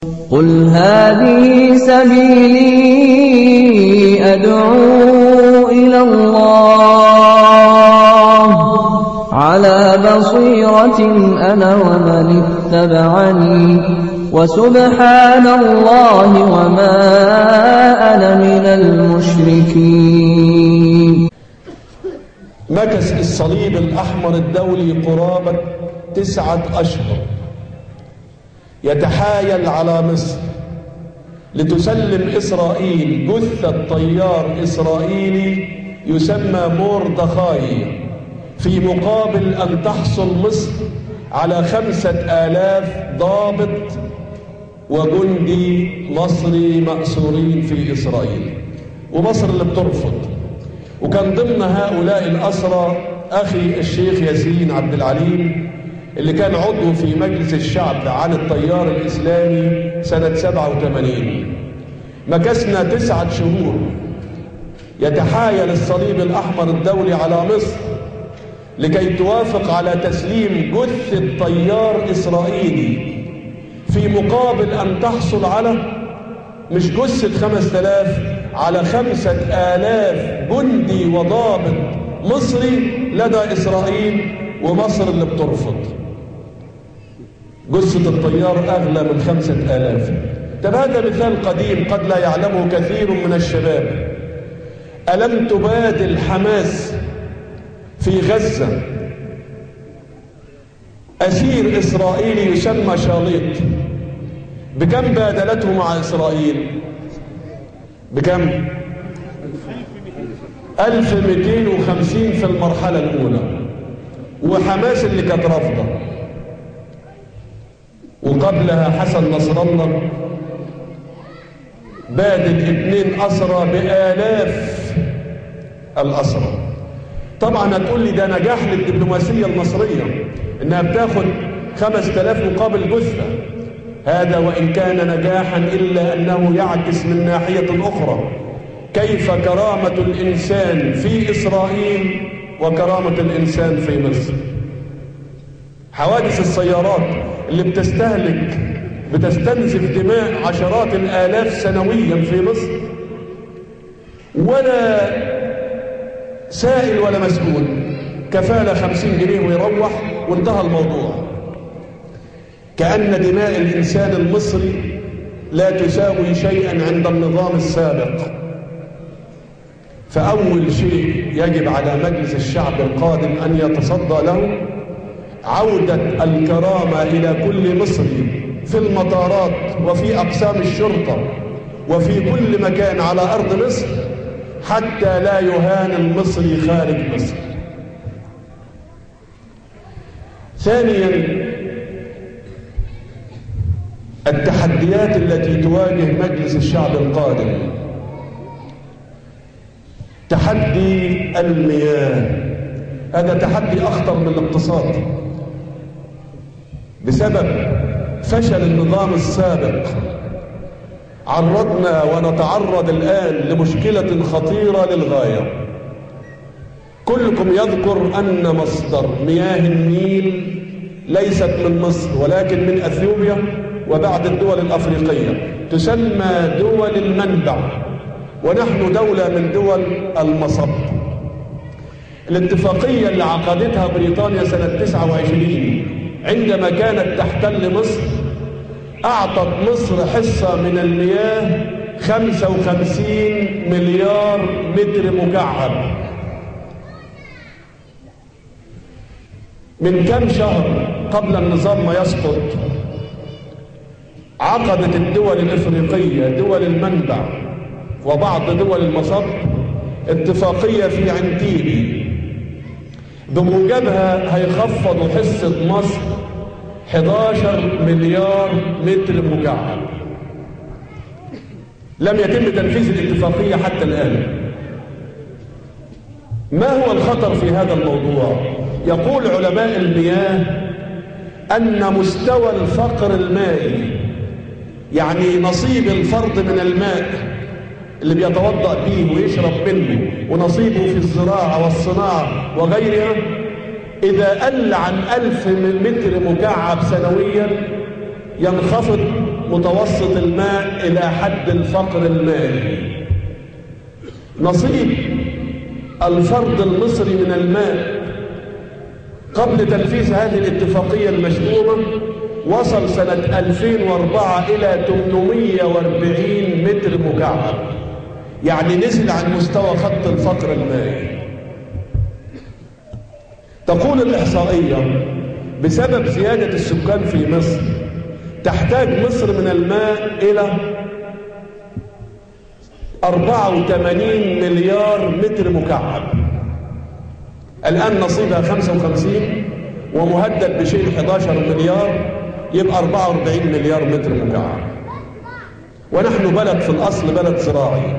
قل هذه سبيلي أدعو إلى الله على بصيرة أنا ومن اتبعني وسبحان الله وما أنا من المشركين مكث الصليب الأحمر الدولي قرابة تسعة أشهر يتحايل على مصر لتسلم إسرائيل جثة طيار إسرائيلي يسمى موردخاي في مقابل أن تحصل مصر على خمسة آلاف ضابط وجندي مصري مأسورين في إسرائيل ومصر اللي بترفض وكان ضمن هؤلاء الأسرى أخي الشيخ ياسين عبد العليم اللي كان عضو في مجلس الشعب عن التيار الإسلامي سنة 87 مكثنا تسعة شهور يتحايل الصليب الأحمر الدولي على مصر لكي توافق على تسليم جثة طيار إسرائيلي في مقابل أن تحصل على مش جثة خمس آلاف على خمسة آلاف جندي وضابط مصري لدى إسرائيل ومصر اللي بترفض جثة الطيار أغلى من خمسة آلاف طب هذا مثال قديم قد لا يعلمه كثير من الشباب ألم تبادل حماس في غزة أسير إسرائيلي يسمى شاليط بكم بادلته مع إسرائيل بكم 1250 في المرحلة الأولى وحماس اللي كانت رافضة وقبلها حسن نصر الله بادت اثنين أسرى بآلاف الأسرى طبعا هتقول لي ده نجاح للدبلوماسية المصرية انها بتاخد خمس تلاف مقابل جثة هذا وإن كان نجاحا إلا أنه يعكس من ناحية أخرى كيف كرامة الإنسان في إسرائيل وكرامة الإنسان في مصر حوادث السيارات اللي بتستهلك بتستنزف دماء عشرات الآلاف سنويا في مصر ولا سائل ولا مسؤول كفالة خمسين جنيه ويروح وانتهى الموضوع كأن دماء الإنسان المصري لا تساوي شيئا عند النظام السابق فأول شيء يجب على مجلس الشعب القادم أن يتصدى له عودة الكرامة إلى كل مصري في المطارات وفي أقسام الشرطة وفي كل مكان على أرض مصر حتى لا يهان المصري خارج مصر ثانيا التحديات التي تواجه مجلس الشعب القادم تحدي المياه هذا تحدي أخطر من الاقتصاد بسبب فشل النظام السابق عرضنا ونتعرض الآن لمشكلة خطيرة للغاية كلكم يذكر أن مصدر مياه النيل ليست من مصر ولكن من أثيوبيا وبعض الدول الأفريقية تسمى دول المنبع ونحن دولة من دول المصب الاتفاقية اللي عقدتها بريطانيا سنة 29 عندما كانت تحتل مصر أعطت مصر حصة من المياه 55 مليار متر مكعب من كم شهر قبل النظام ما يسقط عقدت الدول الإفريقية دول المنبع وبعض دول المصب اتفاقية في عنتيبي بموجبها هيخفضوا حصة مصر 11 مليار متر مكعب لم يتم تنفيذ الاتفاقية حتى الآن ما هو الخطر في هذا الموضوع يقول علماء المياه أن مستوى الفقر المائي يعني نصيب الفرد من الماء اللي بيتوضأ به ويشرب منه ونصيبه في الزراعة والصناعة وغيرها إذا قل عن ألف متر مكعب سنويا ينخفض متوسط الماء إلى حد الفقر المائي نصيب الفرد المصري من الماء قبل تنفيذ هذه الاتفاقية المشؤومة وصل سنة 2004 إلى 840 متر مكعب يعني نزل عن مستوى خط الفقر المائي تقول الإحصائية بسبب زيادة السكان في مصر تحتاج مصر من الماء إلى 84 مليار متر مكعب الآن نصيبها 55 ومهدد بشيء 11 مليار يبقى 44 مليار متر مكعب ونحن بلد في الأصل بلد زراعي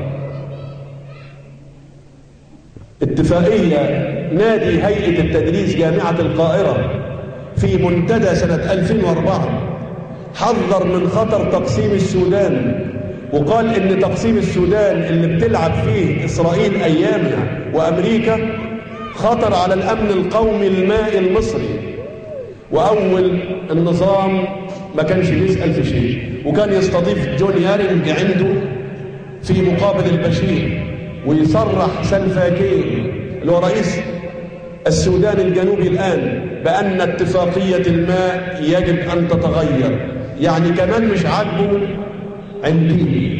اتفاقية نادي هيئة التدريس جامعة القاهرة في منتدى سنة 2004 حذر من خطر تقسيم السودان وقال ان تقسيم السودان اللي بتلعب فيه اسرائيل ايامنا وامريكا خطر على الامن القومي المائي المصري واول النظام ما كانش بيسال في شيء وكان يستضيف جون يارنج عنده في مقابل البشير ويصرح سلفاكين اللي هو رئيس السودان الجنوبي الآن بأن اتفاقية الماء يجب أن تتغير يعني كمان مش عاجبه عندي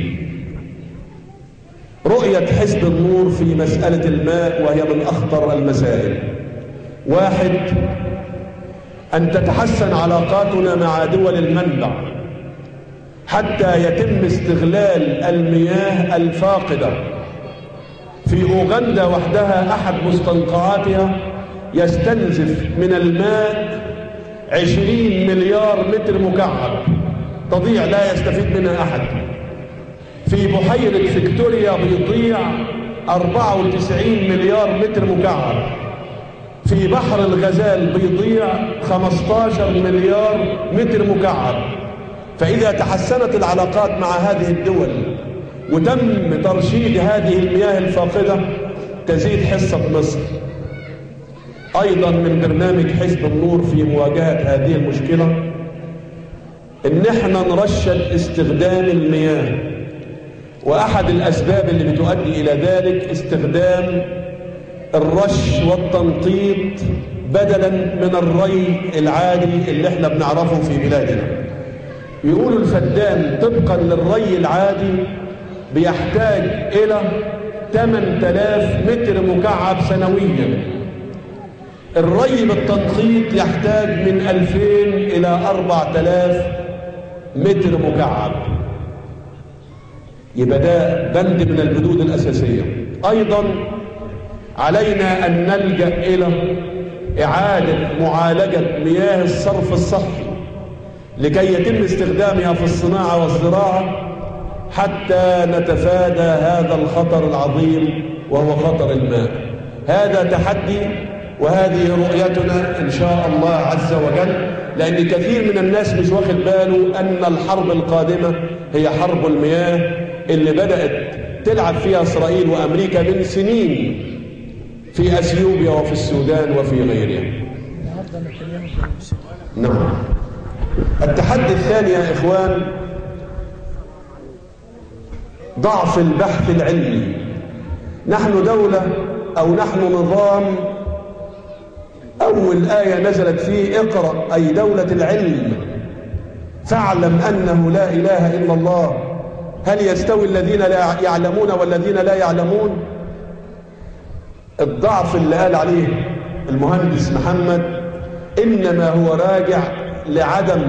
رؤية حزب النور في مسألة الماء وهي من أخطر المسائل واحد أن تتحسن علاقاتنا مع دول المنبع حتى يتم استغلال المياه الفاقدة في أوغندا وحدها أحد مستنقعاتها يستنزف من الماء عشرين مليار متر مكعب تضيع لا يستفيد منها أحد في بحيرة فيكتوريا بيضيع 94 مليار متر مكعب في بحر الغزال بيضيع 15 مليار متر مكعب فإذا تحسنت العلاقات مع هذه الدول وتم ترشيد هذه المياه الفاقدة تزيد حصة مصر أيضا من برنامج حزب النور في مواجهة هذه المشكلة إن احنا نرشد استخدام المياه وأحد الأسباب اللي بتؤدي إلى ذلك استخدام الرش والتنطيط بدلا من الري العادي اللي احنا بنعرفه في بلادنا يقولوا الفدان طبقا للري العادي بيحتاج إلى 8000 متر مكعب سنويا الري بالتنخيط يحتاج من 2000 إلى 4000 متر مكعب يبقى ده بند من البنود الأساسية أيضا علينا أن نلجأ إلى إعادة معالجة مياه الصرف الصحي لكي يتم استخدامها في الصناعة والزراعة حتى نتفادى هذا الخطر العظيم وهو خطر الماء هذا تحدي وهذه رؤيتنا إن شاء الله عز وجل لأن كثير من الناس مش واخد باله أن الحرب القادمة هي حرب المياه اللي بدأت تلعب فيها إسرائيل وأمريكا من سنين في أثيوبيا وفي السودان وفي غيرها نعم التحدي الثاني يا إخوان ضعف البحث العلمي نحن دولة أو نحن نظام أول آية نزلت فيه اقرأ أي دولة العلم فاعلم أنه لا إله إلا الله هل يستوي الذين لا يعلمون والذين لا يعلمون الضعف اللي قال عليه المهندس محمد إنما هو راجع لعدم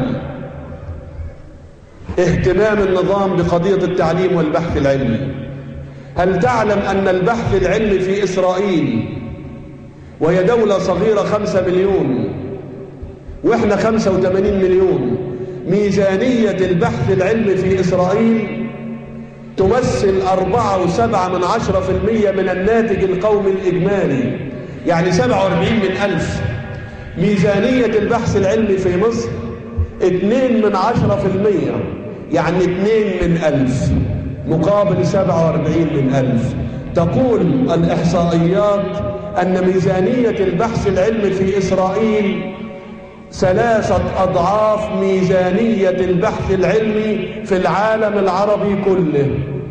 اهتمام النظام بقضية التعليم والبحث العلمي هل تعلم أن البحث العلمي في إسرائيل وهي دولة صغيرة خمسة مليون وإحنا خمسة وثمانين مليون ميزانية البحث العلمي في إسرائيل تمثل أربعة وسبعة من عشرة في المية من الناتج القومي الإجمالي يعني سبعة واربعين من ألف ميزانية البحث العلمي في مصر اتنين من عشرة في المية يعني اتنين من ألف مقابل سبعة واربعين من ألف تقول الإحصائيات أن ميزانية البحث العلمي في إسرائيل ثلاثة أضعاف ميزانية البحث العلمي في العالم العربي كله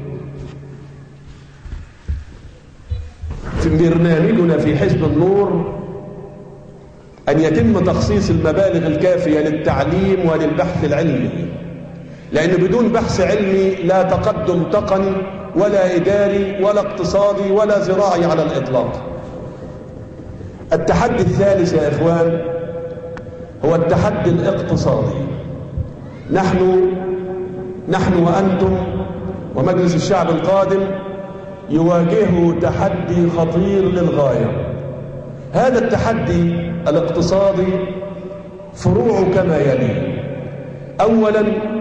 في برنامجنا في حزب النور أن يتم تخصيص المبالغ الكافية للتعليم وللبحث العلمي لأن بدون بحث علمي لا تقدم تقني ولا إداري ولا اقتصادي ولا زراعي على الإطلاق التحدي الثالث يا إخوان هو التحدي الاقتصادي نحن نحن وأنتم ومجلس الشعب القادم يواجهه تحدي خطير للغاية هذا التحدي الاقتصادي فروع كما يلي أولا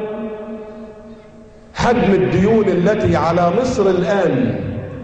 حجم الديون التي على مصر الآن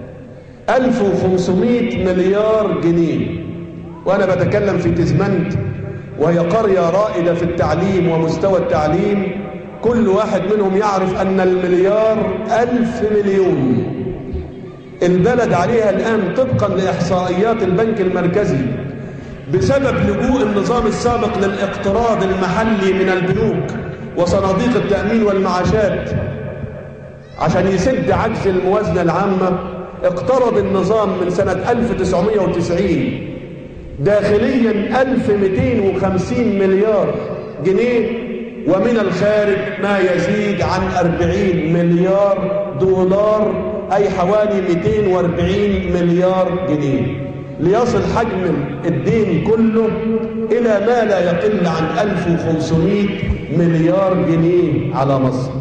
1500 مليار جنيه وأنا بتكلم في تزمنت وهي قرية رائدة في التعليم ومستوى التعليم كل واحد منهم يعرف أن المليار ألف مليون البلد عليها الآن طبقا لإحصائيات البنك المركزي بسبب لجوء النظام السابق للاقتراض المحلي من البنوك وصناديق التأمين والمعاشات عشان يسد عجز الموازنة العامة اقترض النظام من سنة 1990 داخليا 1250 مليار جنيه ومن الخارج ما يزيد عن 40 مليار دولار أي حوالي 240 مليار جنيه ليصل حجم الدين كله إلى ما لا يقل عن 1500 مليار جنيه على مصر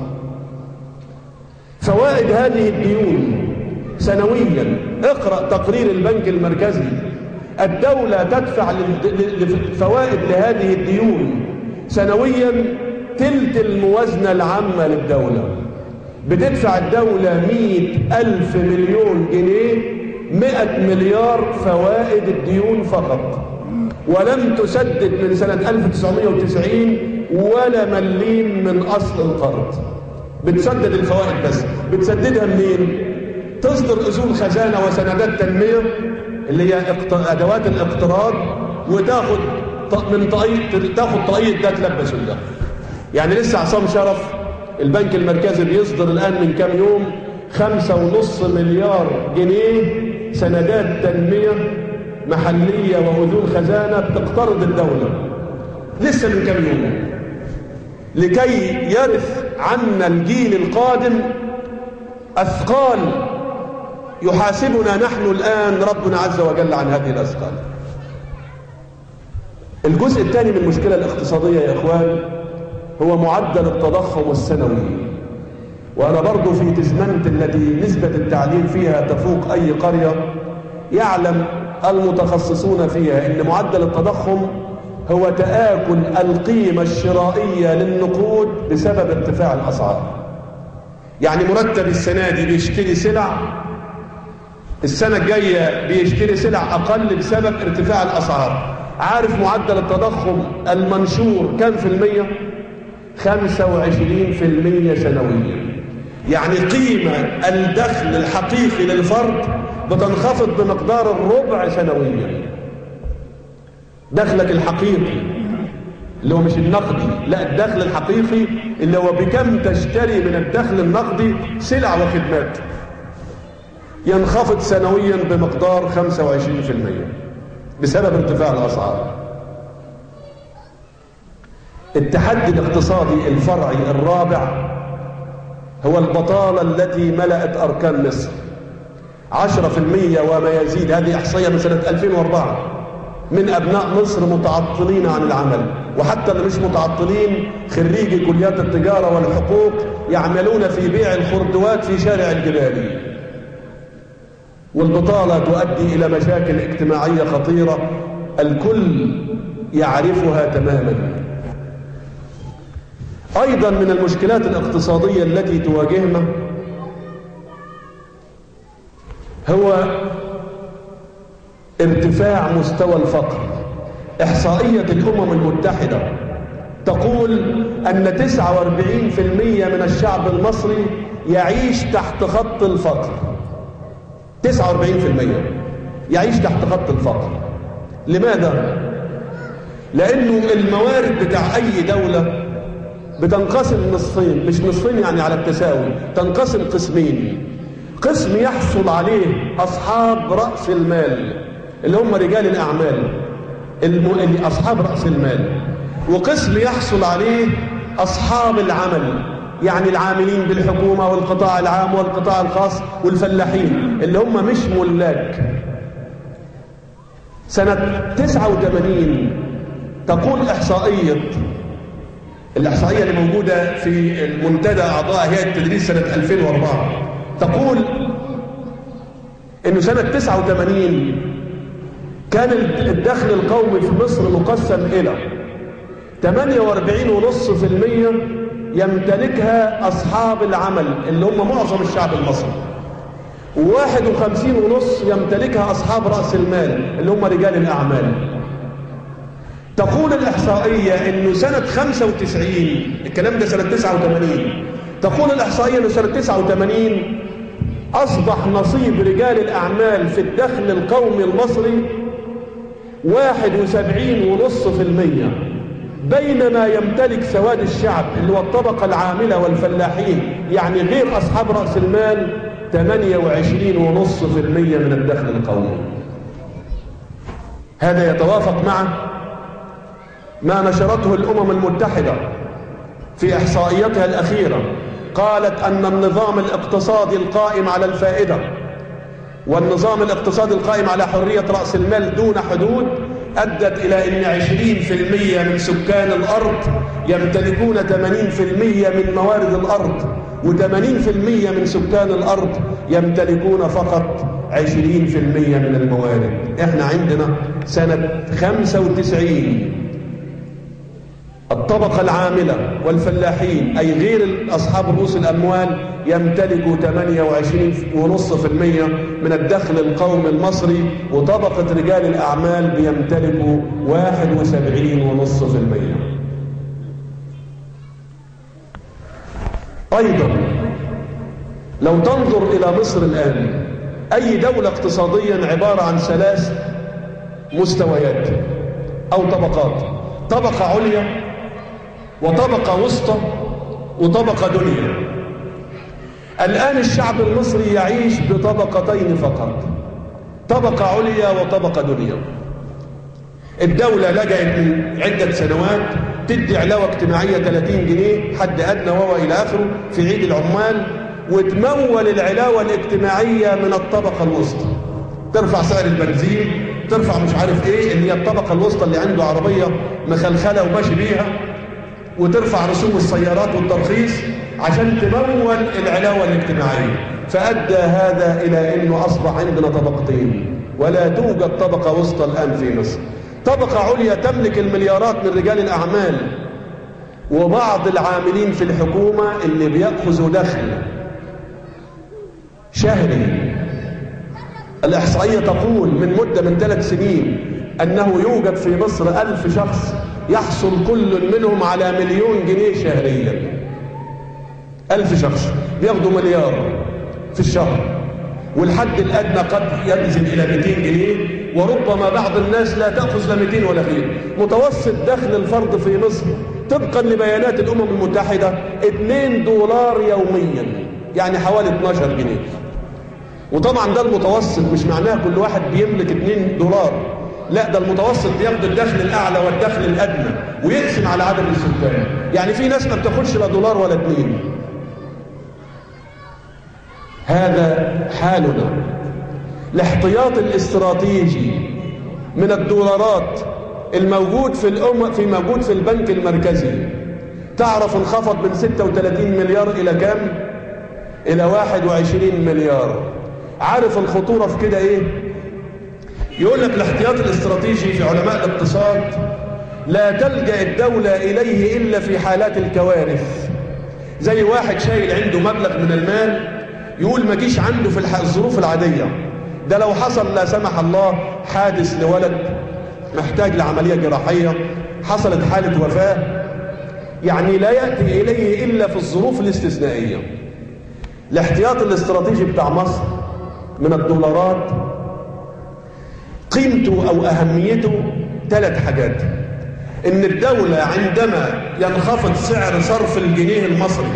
فوائد هذه الديون سنويا اقرأ تقرير البنك المركزي الدولة تدفع فوائد لهذه الديون سنويا تلت الموازنة العامة للدولة بتدفع الدولة مئة ألف مليون جنيه مئة مليار فوائد الديون فقط ولم تسدد من سنة 1990 ولا مليم من أصل القرض بتسدد الفوائد بس بتسددها منين تصدر أصول خزانة وسندات تنمية اللي هي أدوات الاقتراض وتاخد من طاقية تاخد طاقية ده تلبس ده يعني لسه عصام شرف البنك المركزي بيصدر الآن من كام يوم خمسة ونص مليار جنيه سندات تنمية محلية وأذون خزانة بتقترض الدولة لسه من كام يوم لكي يرث عنا الجيل القادم أثقال يحاسبنا نحن الآن ربنا عز وجل عن هذه الأثقال الجزء الثاني من المشكلة الاقتصادية يا إخوان هو معدل التضخم السنوي وأنا برضو في تزمنت التي نسبة التعليم فيها تفوق أي قرية يعلم المتخصصون فيها أن معدل التضخم هو تآكل القيمة الشرائية للنقود بسبب ارتفاع الأسعار يعني مرتب السنة دي بيشتري سلع السنة الجاية بيشتري سلع أقل بسبب ارتفاع الأسعار عارف معدل التضخم المنشور كم في المية 25 في المية سنويا يعني قيمة الدخل الحقيقي للفرد بتنخفض بمقدار الربع سنويا دخلك الحقيقي اللي هو مش النقدي لا الدخل الحقيقي اللي هو بكم تشتري من الدخل النقدي سلع وخدمات ينخفض سنويا بمقدار 25% بسبب ارتفاع الأسعار التحدي الاقتصادي الفرعي الرابع هو البطالة التي ملأت أركان مصر 10% وما يزيد هذه إحصائية من سنة 2004 من أبناء مصر متعطلين عن العمل وحتى اللي مش متعطلين خريجي كليات التجارة والحقوق يعملون في بيع الخردوات في شارع الجبالي والبطالة تؤدي إلى مشاكل اجتماعية خطيرة الكل يعرفها تماما أيضا من المشكلات الاقتصادية التي تواجهنا هو ارتفاع مستوى الفقر إحصائية الأمم المتحدة تقول أن 49% من الشعب المصري يعيش تحت خط الفقر 49% يعيش تحت خط الفقر لماذا؟ لأنه الموارد بتاع أي دولة بتنقسم نصفين مش نصفين يعني على التساوي تنقسم قسمين قسم يحصل عليه أصحاب رأس المال اللي هم رجال الأعمال الم... أصحاب رأس المال وقسم يحصل عليه أصحاب العمل يعني العاملين بالحكومة والقطاع العام والقطاع الخاص والفلاحين اللي هم مش ملاك سنة 89 تقول إحصائية الإحصائية اللي موجودة في المنتدى أعضاء هيئة التدريس سنة 2004 تقول إنه سنة 89 كان الدخل القومي في مصر مقسم إلى 48.5% يمتلكها أصحاب العمل اللي هم معظم الشعب المصري و51.5 يمتلكها أصحاب رأس المال اللي هم رجال الأعمال تقول الإحصائية أنه سنة 95 الكلام ده سنة 89 تقول الإحصائية أنه سنة 89 أصبح نصيب رجال الأعمال في الدخل القومي المصري 71.5% بينما يمتلك سواد الشعب اللي هو الطبقة العاملة والفلاحين يعني غير أصحاب رأس المال 28.5% من الدخل القومي هذا يتوافق مع ما نشرته الأمم المتحدة في إحصائياتها الأخيرة قالت أن النظام الاقتصادي القائم على الفائدة والنظام الاقتصادي القائم على حرية رأس المال دون حدود أدت إلى أن 20% من سكان الأرض يمتلكون 80% من موارد الأرض و80% من سكان الأرض يمتلكون فقط 20% من الموارد احنا عندنا سنة 95 الطبقة العاملة والفلاحين أي غير أصحاب رؤوس الأموال يمتلكوا 28.5% من الدخل القومي المصري وطبقة رجال الأعمال بيمتلكوا 71.5% أيضا لو تنظر إلى مصر الآن أي دولة اقتصاديا عبارة عن ثلاث مستويات أو طبقات طبقة عليا وطبقة وسطى وطبقة دنيا الآن الشعب المصري يعيش بطبقتين فقط طبقة عليا وطبقة دنيا الدولة لجأت من عدة سنوات تدي علاوة اجتماعية 30 جنيه حد أدنى وهو إلى آخره في عيد العمال وتمول العلاوة الاجتماعية من الطبقة الوسطى ترفع سعر البنزين ترفع مش عارف ايه اللي هي الطبقة الوسطى اللي عنده عربية مخلخلة وماشي بيها وترفع رسوم السيارات والترخيص عشان تمول العلاوة الاجتماعية فأدى هذا إلى أنه أصبح عندنا طبقتين ولا توجد طبقة وسطى الآن في مصر طبقة عليا تملك المليارات من رجال الأعمال وبعض العاملين في الحكومة اللي بيأخذوا دخل شهري الإحصائية تقول من مدة من ثلاث سنين أنه يوجد في مصر ألف شخص يحصل كل منهم على مليون جنيه شهريا ألف شخص بياخدوا مليار في الشهر والحد الأدنى قد ينزل إلى 200 جنيه وربما بعض الناس لا تأخذ لا 200 ولا غير متوسط دخل الفرد في مصر طبقا لبيانات الأمم المتحدة 2 دولار يوميا يعني حوالي 12 جنيه وطبعا ده المتوسط مش معناه كل واحد بيملك 2 دولار لا ده المتوسط بياخد الدخل الأعلى والدخل الأدنى ويقسم على عدد السكان يعني في ناس ما بتاخدش لا دولار ولا اتنين هذا حالنا الاحتياط الاستراتيجي من الدولارات الموجود في الأم في موجود في البنك المركزي تعرف انخفض من 36 مليار إلى كام؟ إلى 21 مليار عارف الخطورة في كده إيه؟ يقول لك الاحتياط الاستراتيجي في علماء الاقتصاد لا تلجأ الدولة إليه إلا في حالات الكوارث زي واحد شايل عنده مبلغ من المال يقول ما جيش عنده في الظروف العادية ده لو حصل لا سمح الله حادث لولد محتاج لعملية جراحية حصلت حالة وفاة يعني لا يأتي إليه إلا في الظروف الاستثنائية الاحتياط الاستراتيجي بتاع مصر من الدولارات قيمته أو أهميته ثلاث حاجات ان الدولة عندما ينخفض سعر صرف الجنيه المصري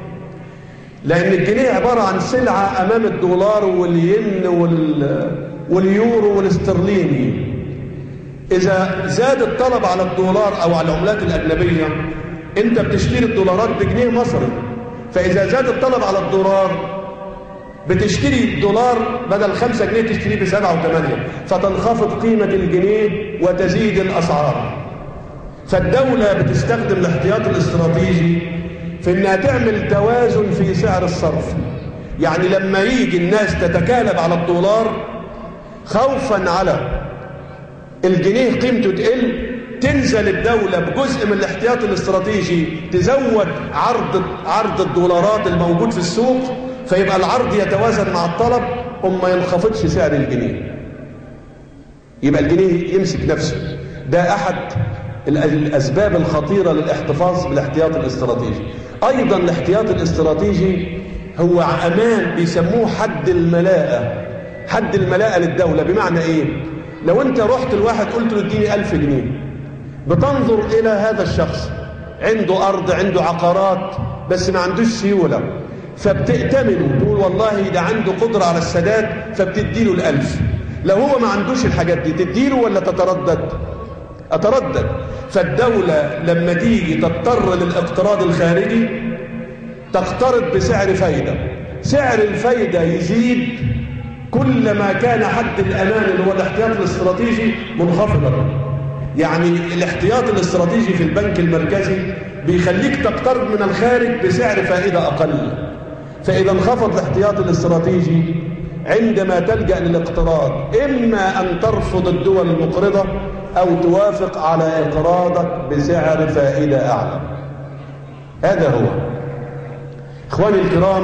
لان الجنيه عبارة عن سلعة امام الدولار والين وال... واليورو والاسترليني اذا زاد الطلب على الدولار او على العملات الاجنبية انت بتشتري الدولارات بجنيه مصري فاذا زاد الطلب على الدولار بتشتري الدولار بدل خمسة جنيه تشتريه بسبعة وثمانية فتنخفض قيمة الجنيه وتزيد الأسعار فالدولة بتستخدم الاحتياط الاستراتيجي في انها تعمل توازن في سعر الصرف يعني لما يجي الناس تتكالب على الدولار خوفا على الجنيه قيمته تقل تنزل الدولة بجزء من الاحتياط الاستراتيجي تزود عرض عرض الدولارات الموجود في السوق فيبقى العرض يتوازن مع الطلب وما ينخفضش سعر الجنيه يبقى الجنيه يمسك نفسه ده أحد الأسباب الخطيرة للاحتفاظ بالاحتياط الاستراتيجي أيضا الاحتياط الاستراتيجي هو أمان بيسموه حد الملاءة حد الملاءة للدولة بمعنى إيه لو أنت رحت الواحد قلت له اديني ألف جنيه بتنظر إلى هذا الشخص عنده أرض عنده عقارات بس ما عندوش سيولة فبتأتمنه تقول والله ده عنده قدرة على السداد فبتديله الألف لو هو ما عندوش الحاجات دي تديله ولا تتردد أتردد فالدولة لما تيجي تضطر للاقتراض الخارجي تقترض بسعر فايدة سعر الفايدة يزيد كلما كان حد الأمان اللي هو الاحتياط الاستراتيجي منخفضا يعني الاحتياط الاستراتيجي في البنك المركزي بيخليك تقترض من الخارج بسعر فائدة أقل فإذا انخفض الاحتياط الاستراتيجي عندما تلجأ للاقتراض إما أن ترفض الدول المقرضة أو توافق على إقراضك بسعر فائدة أعلى هذا هو إخواني الكرام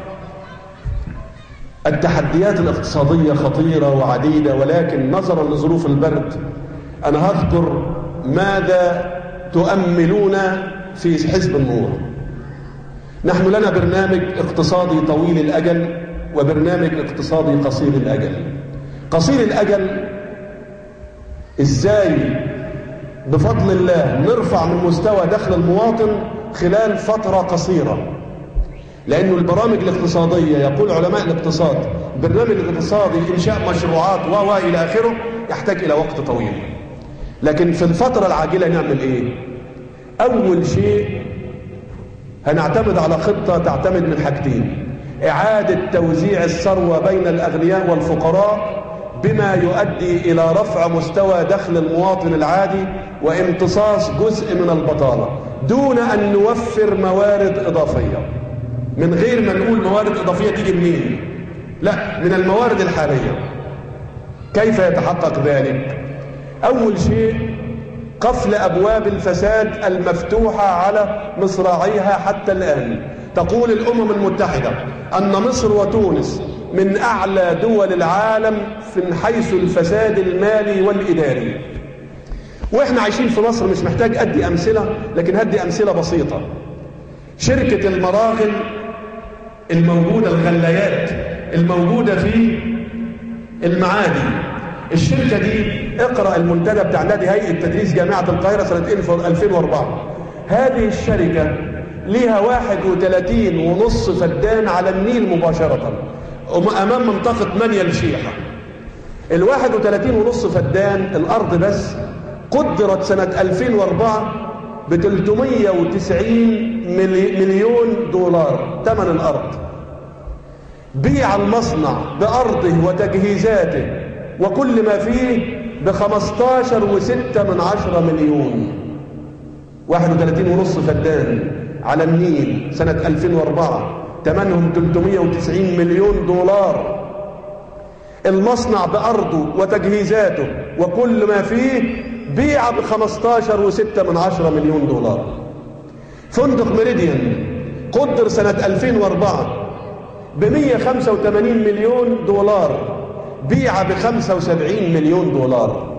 التحديات الاقتصادية خطيرة وعديدة ولكن نظرا لظروف البرد أنا هذكر ماذا تؤملون في حزب النور نحن لنا برنامج اقتصادي طويل الأجل وبرنامج اقتصادي قصير الأجل قصير الأجل إزاي بفضل الله نرفع من مستوى دخل المواطن خلال فترة قصيرة لأنه البرامج الاقتصادية يقول علماء الاقتصاد برنامج الاقتصادي إنشاء مشروعات و إلى آخره يحتاج إلى وقت طويل لكن في الفترة العاجلة نعمل إيه أول شيء هنعتمد على خطة تعتمد من حاجتين إعادة توزيع الثروة بين الأغنياء والفقراء بما يؤدي إلى رفع مستوى دخل المواطن العادي وامتصاص جزء من البطالة دون أن نوفر موارد إضافية من غير ما نقول موارد إضافية تيجي منين لا من الموارد الحالية كيف يتحقق ذلك أول شيء قفل أبواب الفساد المفتوحة على مصراعيها حتى الآن تقول الأمم المتحدة أن مصر وتونس من أعلى دول العالم من حيث الفساد المالي والإداري وإحنا عايشين في مصر مش محتاج أدي أمثلة لكن هدي أمثلة بسيطة شركة المراغل الموجودة الغلايات الموجودة في المعادي الشركة دي اقرأ المنتدى بتاع نادي هيئة تدريس جامعة القاهرة سنة 2004 هذه الشركة ليها 31 ونص فدان على النيل مباشرة أمام منطقة منيا الشيحة ال 31 ونص فدان الأرض بس قدرت سنة 2004 ب 390 مليون دولار ثمن الأرض بيع المصنع بأرضه وتجهيزاته وكل ما فيه ب 15 وستة من عشرة مليون 31 ونص فدان على النيل سنة 2004 ثمنهم 390 مليون دولار المصنع بأرضه وتجهيزاته وكل ما فيه بيع ب 15 وستة من عشرة مليون دولار فندق ميريديان قدر سنة 2004 ب 185 مليون دولار بيع ب 75 مليون دولار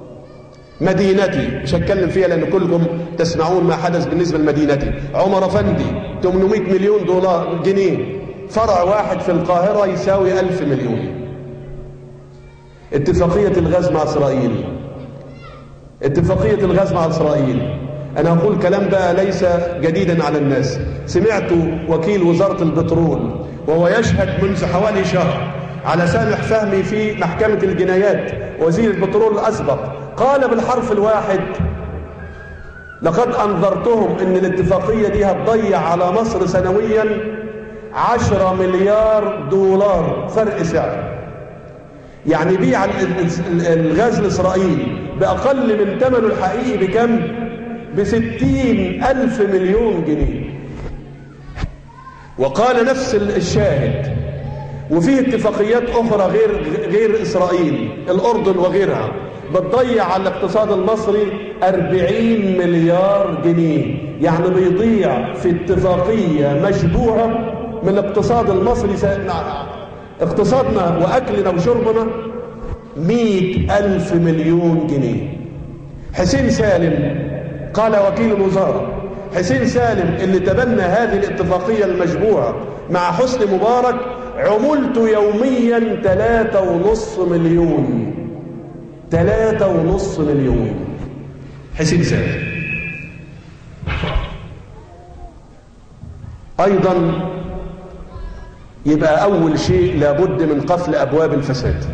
مدينتي مش هتكلم فيها لان كلكم تسمعون ما حدث بالنسبه لمدينتي عمر افندي 800 مليون دولار جنيه فرع واحد في القاهره يساوي 1000 مليون اتفاقيه الغاز مع اسرائيل اتفاقية الغاز مع إسرائيل أنا أقول كلام بقى ليس جديدا على الناس سمعت وكيل وزارة البترول وهو يشهد منذ حوالي شهر على سامح فهمي في محكمة الجنايات وزير البترول الأسبق قال بالحرف الواحد لقد أنذرتهم أن الاتفاقية دي هتضيع على مصر سنويا عشرة مليار دولار فرق سعر يعني بيع الغاز لإسرائيل بأقل من ثمنه الحقيقي بكم؟ بستين ألف مليون جنيه وقال نفس الشاهد وفيه اتفاقيات أخرى غير, غير إسرائيل الأردن وغيرها بتضيع على الاقتصاد المصري 40 مليار جنيه يعني بيضيع في اتفاقية مشبوهة من الاقتصاد المصري اقتصادنا وأكلنا وشربنا 100 ألف مليون جنيه حسين سالم قال وكيل الوزارة حسين سالم اللي تبنى هذه الاتفاقية المشبوهة مع حسن مبارك عملت يوميا ثلاثة ونص مليون ثلاثة ونص مليون حسين سالم أيضا يبقى أول شيء لابد من قفل أبواب الفساد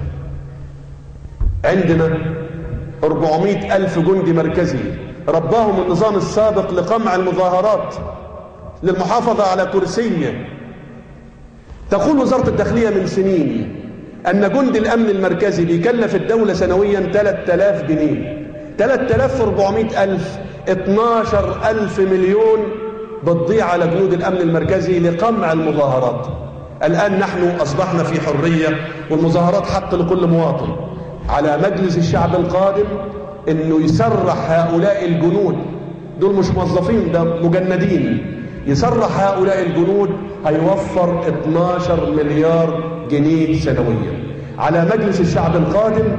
عندنا 400 ألف جندي مركزي رباهم النظام السابق لقمع المظاهرات للمحافظة على كرسيه تقول وزارة الداخلية من سنين أن جند الأمن المركزي بيكلف الدولة سنويا 3000 جنيه 3400 ألف 12 ألف مليون بتضيع على جنود الأمن المركزي لقمع المظاهرات الآن نحن أصبحنا في حرية والمظاهرات حق لكل مواطن على مجلس الشعب القادم أنه يسرح هؤلاء الجنود دول مش موظفين ده مجندين يسرح هؤلاء الجنود هيوفر 12 مليار جنيه سنويا على مجلس الشعب القادم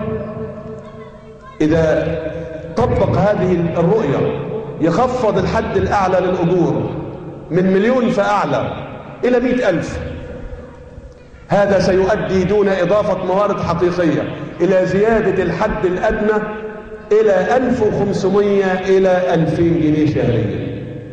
إذا طبق هذه الرؤية يخفض الحد الأعلى للأجور من مليون فأعلى إلى مئة ألف هذا سيؤدي دون إضافة موارد حقيقية إلى زيادة الحد الأدنى إلى 1500 إلى 2000 جنيه شهريا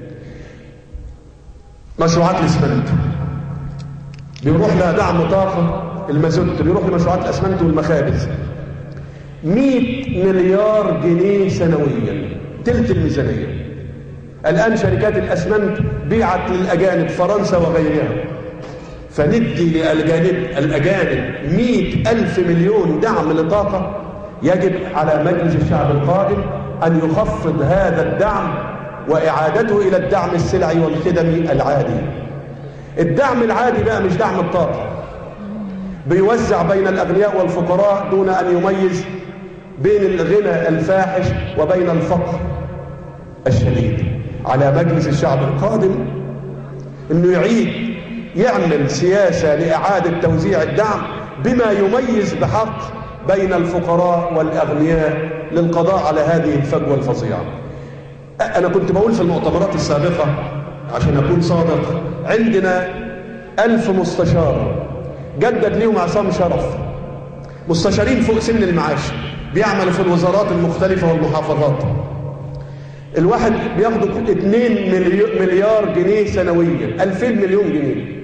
مشروعات الاسمنت بيروح لها دعم طاقة المازوت بيروح لمشروعات الاسمنت والمخابز 100 مليار جنيه سنويا تلت الميزانية الآن شركات الأسمنت بيعت للأجانب فرنسا وغيرها فندي للأجانب الأجانب 100 ألف مليون دعم لطاقة يجب على مجلس الشعب القادم أن يخفض هذا الدعم وإعادته إلى الدعم السلعي والخدمي العادي الدعم العادي بقى مش دعم الطاقة بيوزع بين الأغنياء والفقراء دون أن يميز بين الغنى الفاحش وبين الفقر الشديد على مجلس الشعب القادم أنه يعيد يعمل سياسة لإعادة توزيع الدعم بما يميز بحق بين الفقراء والأغنياء للقضاء على هذه الفجوة الفظيعة أنا كنت بقول في المؤتمرات السابقة عشان أكون صادق عندنا ألف مستشار جدد ليهم عصام شرف مستشارين فوق سن المعاش بيعملوا في الوزارات المختلفة والمحافظات الواحد بياخدوا 2 مليار جنيه سنويا 2000 مليون جنيه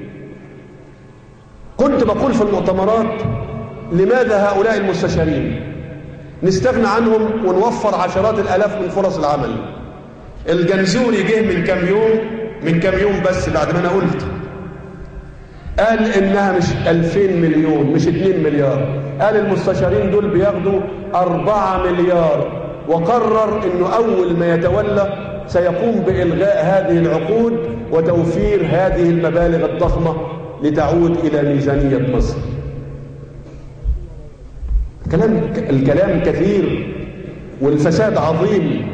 كنت بقول في المؤتمرات لماذا هؤلاء المستشارين نستغنى عنهم ونوفر عشرات الآلاف من فرص العمل الجنزوري جه من كام يوم من كام يوم بس بعد ما انا قلت قال انها مش 2000 مليون مش 2 مليار قال المستشارين دول بياخدوا 4 مليار وقرر انه اول ما يتولى سيقوم بالغاء هذه العقود وتوفير هذه المبالغ الضخمه لتعود الى ميزانيه مصر الكلام الكلام كثير والفساد عظيم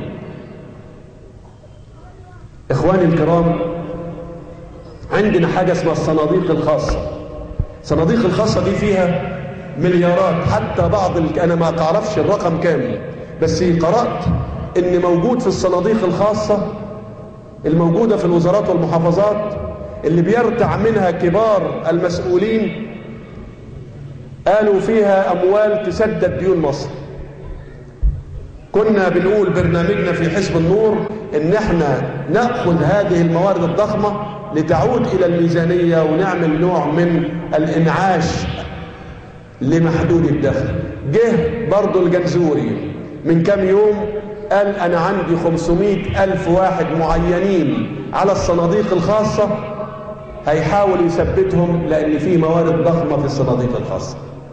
إخواني الكرام عندنا حاجة اسمها الصناديق الخاصة الصناديق الخاصة دي فيها مليارات حتى بعض ال... أنا ما أعرفش الرقم كامل بس قرأت إن موجود في الصناديق الخاصة الموجودة في الوزارات والمحافظات اللي بيرتع منها كبار المسؤولين قالوا فيها أموال تسدد ديون مصر كنا بنقول برنامجنا في حزب النور ان احنا نأخذ هذه الموارد الضخمة لتعود الى الميزانية ونعمل نوع من الانعاش لمحدود الدخل جه برضو الجنزوري من كام يوم قال انا عندي 500 الف واحد معينين على الصناديق الخاصة هيحاول يثبتهم لان في موارد ضخمة في الصناديق الخاصة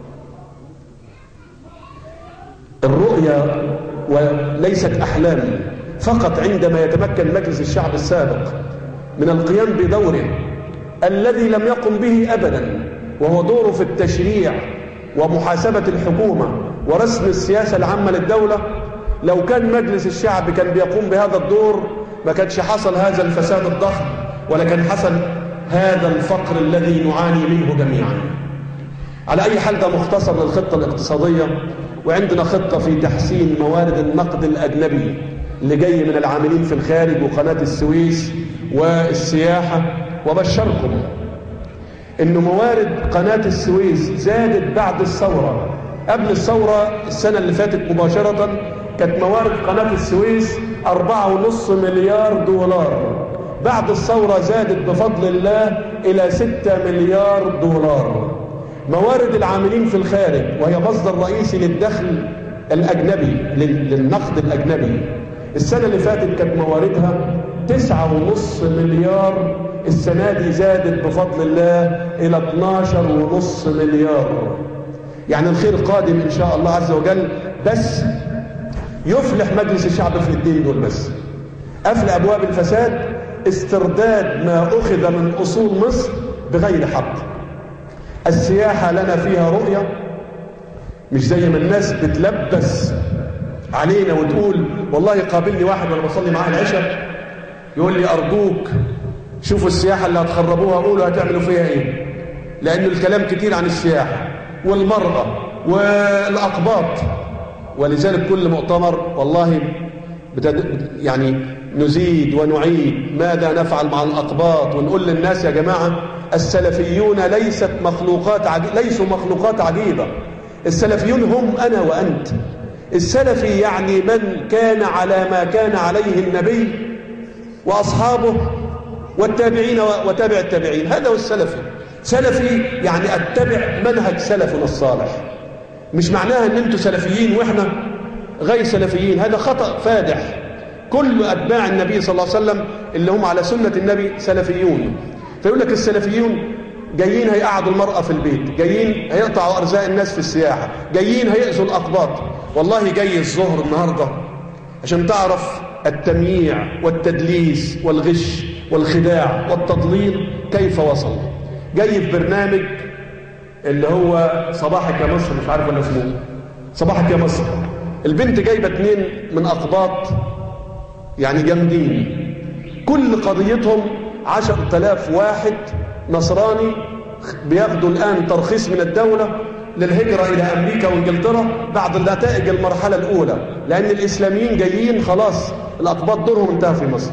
الرؤية وليست أحلام فقط عندما يتمكن مجلس الشعب السابق من القيام بدوره الذي لم يقم به أبدا وهو دوره في التشريع ومحاسبة الحكومة ورسم السياسة العامة للدولة لو كان مجلس الشعب كان بيقوم بهذا الدور ما كانش حصل هذا الفساد الضخم ولا كان حصل هذا الفقر الذي نعاني منه جميعا على أي حال ده مختصر للخطة الاقتصادية وعندنا خطة في تحسين موارد النقد الأجنبي اللي جاي من العاملين في الخارج وقناة السويس والسياحة وبشركم إن موارد قناة السويس زادت بعد الثورة قبل الثورة السنة اللي فاتت مباشرة كانت موارد قناة السويس أربعة ونص مليار دولار بعد الثورة زادت بفضل الله إلى ستة مليار دولار موارد العاملين في الخارج وهي مصدر رئيسي للدخل الأجنبي للنقد الأجنبي السنة اللي فاتت كانت مواردها تسعة ونص مليار السنة دي زادت بفضل الله إلى 12 ونص مليار يعني الخير قادم إن شاء الله عز وجل بس يفلح مجلس الشعب في الاثنين دول بس قفل أبواب الفساد استرداد ما أخذ من أصول مصر بغير حق السياحة لنا فيها رؤية مش زي ما الناس بتلبس علينا وتقول والله قابلني واحد وانا بصلي معاه العشاء يقول لي أرجوك شوفوا السياحة اللي هتخربوها قولوا هتعملوا فيها ايه لأنه الكلام كتير عن السياحة والمرأة والأقباط ولذلك كل مؤتمر والله بتد... يعني نزيد ونعيد ماذا نفعل مع الأقباط ونقول للناس يا جماعة السلفيون ليست مخلوقات عج... ليسوا مخلوقات عجيبة السلفيون هم أنا وأنت السلفي يعني من كان على ما كان عليه النبي وأصحابه والتابعين وتابع التابعين هذا هو السلفي سلفي يعني أتبع منهج سلفنا الصالح مش معناها ان انتوا سلفيين واحنا غير سلفيين هذا خطأ فادح كل أتباع النبي صلى الله عليه وسلم اللي هم على سنة النبي سلفيون فيقول لك السلفيون جايين هيقعدوا المرأة في البيت جايين هيقطعوا أرزاق الناس في السياحة جايين هيأذوا الأقباط والله جاي الظهر النهاردة عشان تعرف التمييع والتدليس والغش والخداع والتضليل كيف وصل جاي في برنامج اللي هو صباحك يا مصر مش عارف ولا اسمه صباحك يا مصر البنت جايبه اتنين من اقباط يعني جامدين كل قضيتهم عشر تلاف واحد نصراني بياخدوا الآن ترخيص من الدولة للهجرة إلى أمريكا وإنجلترا بعد نتائج المرحلة الأولى لأن الإسلاميين جايين خلاص الأقباط دورهم انتهى في مصر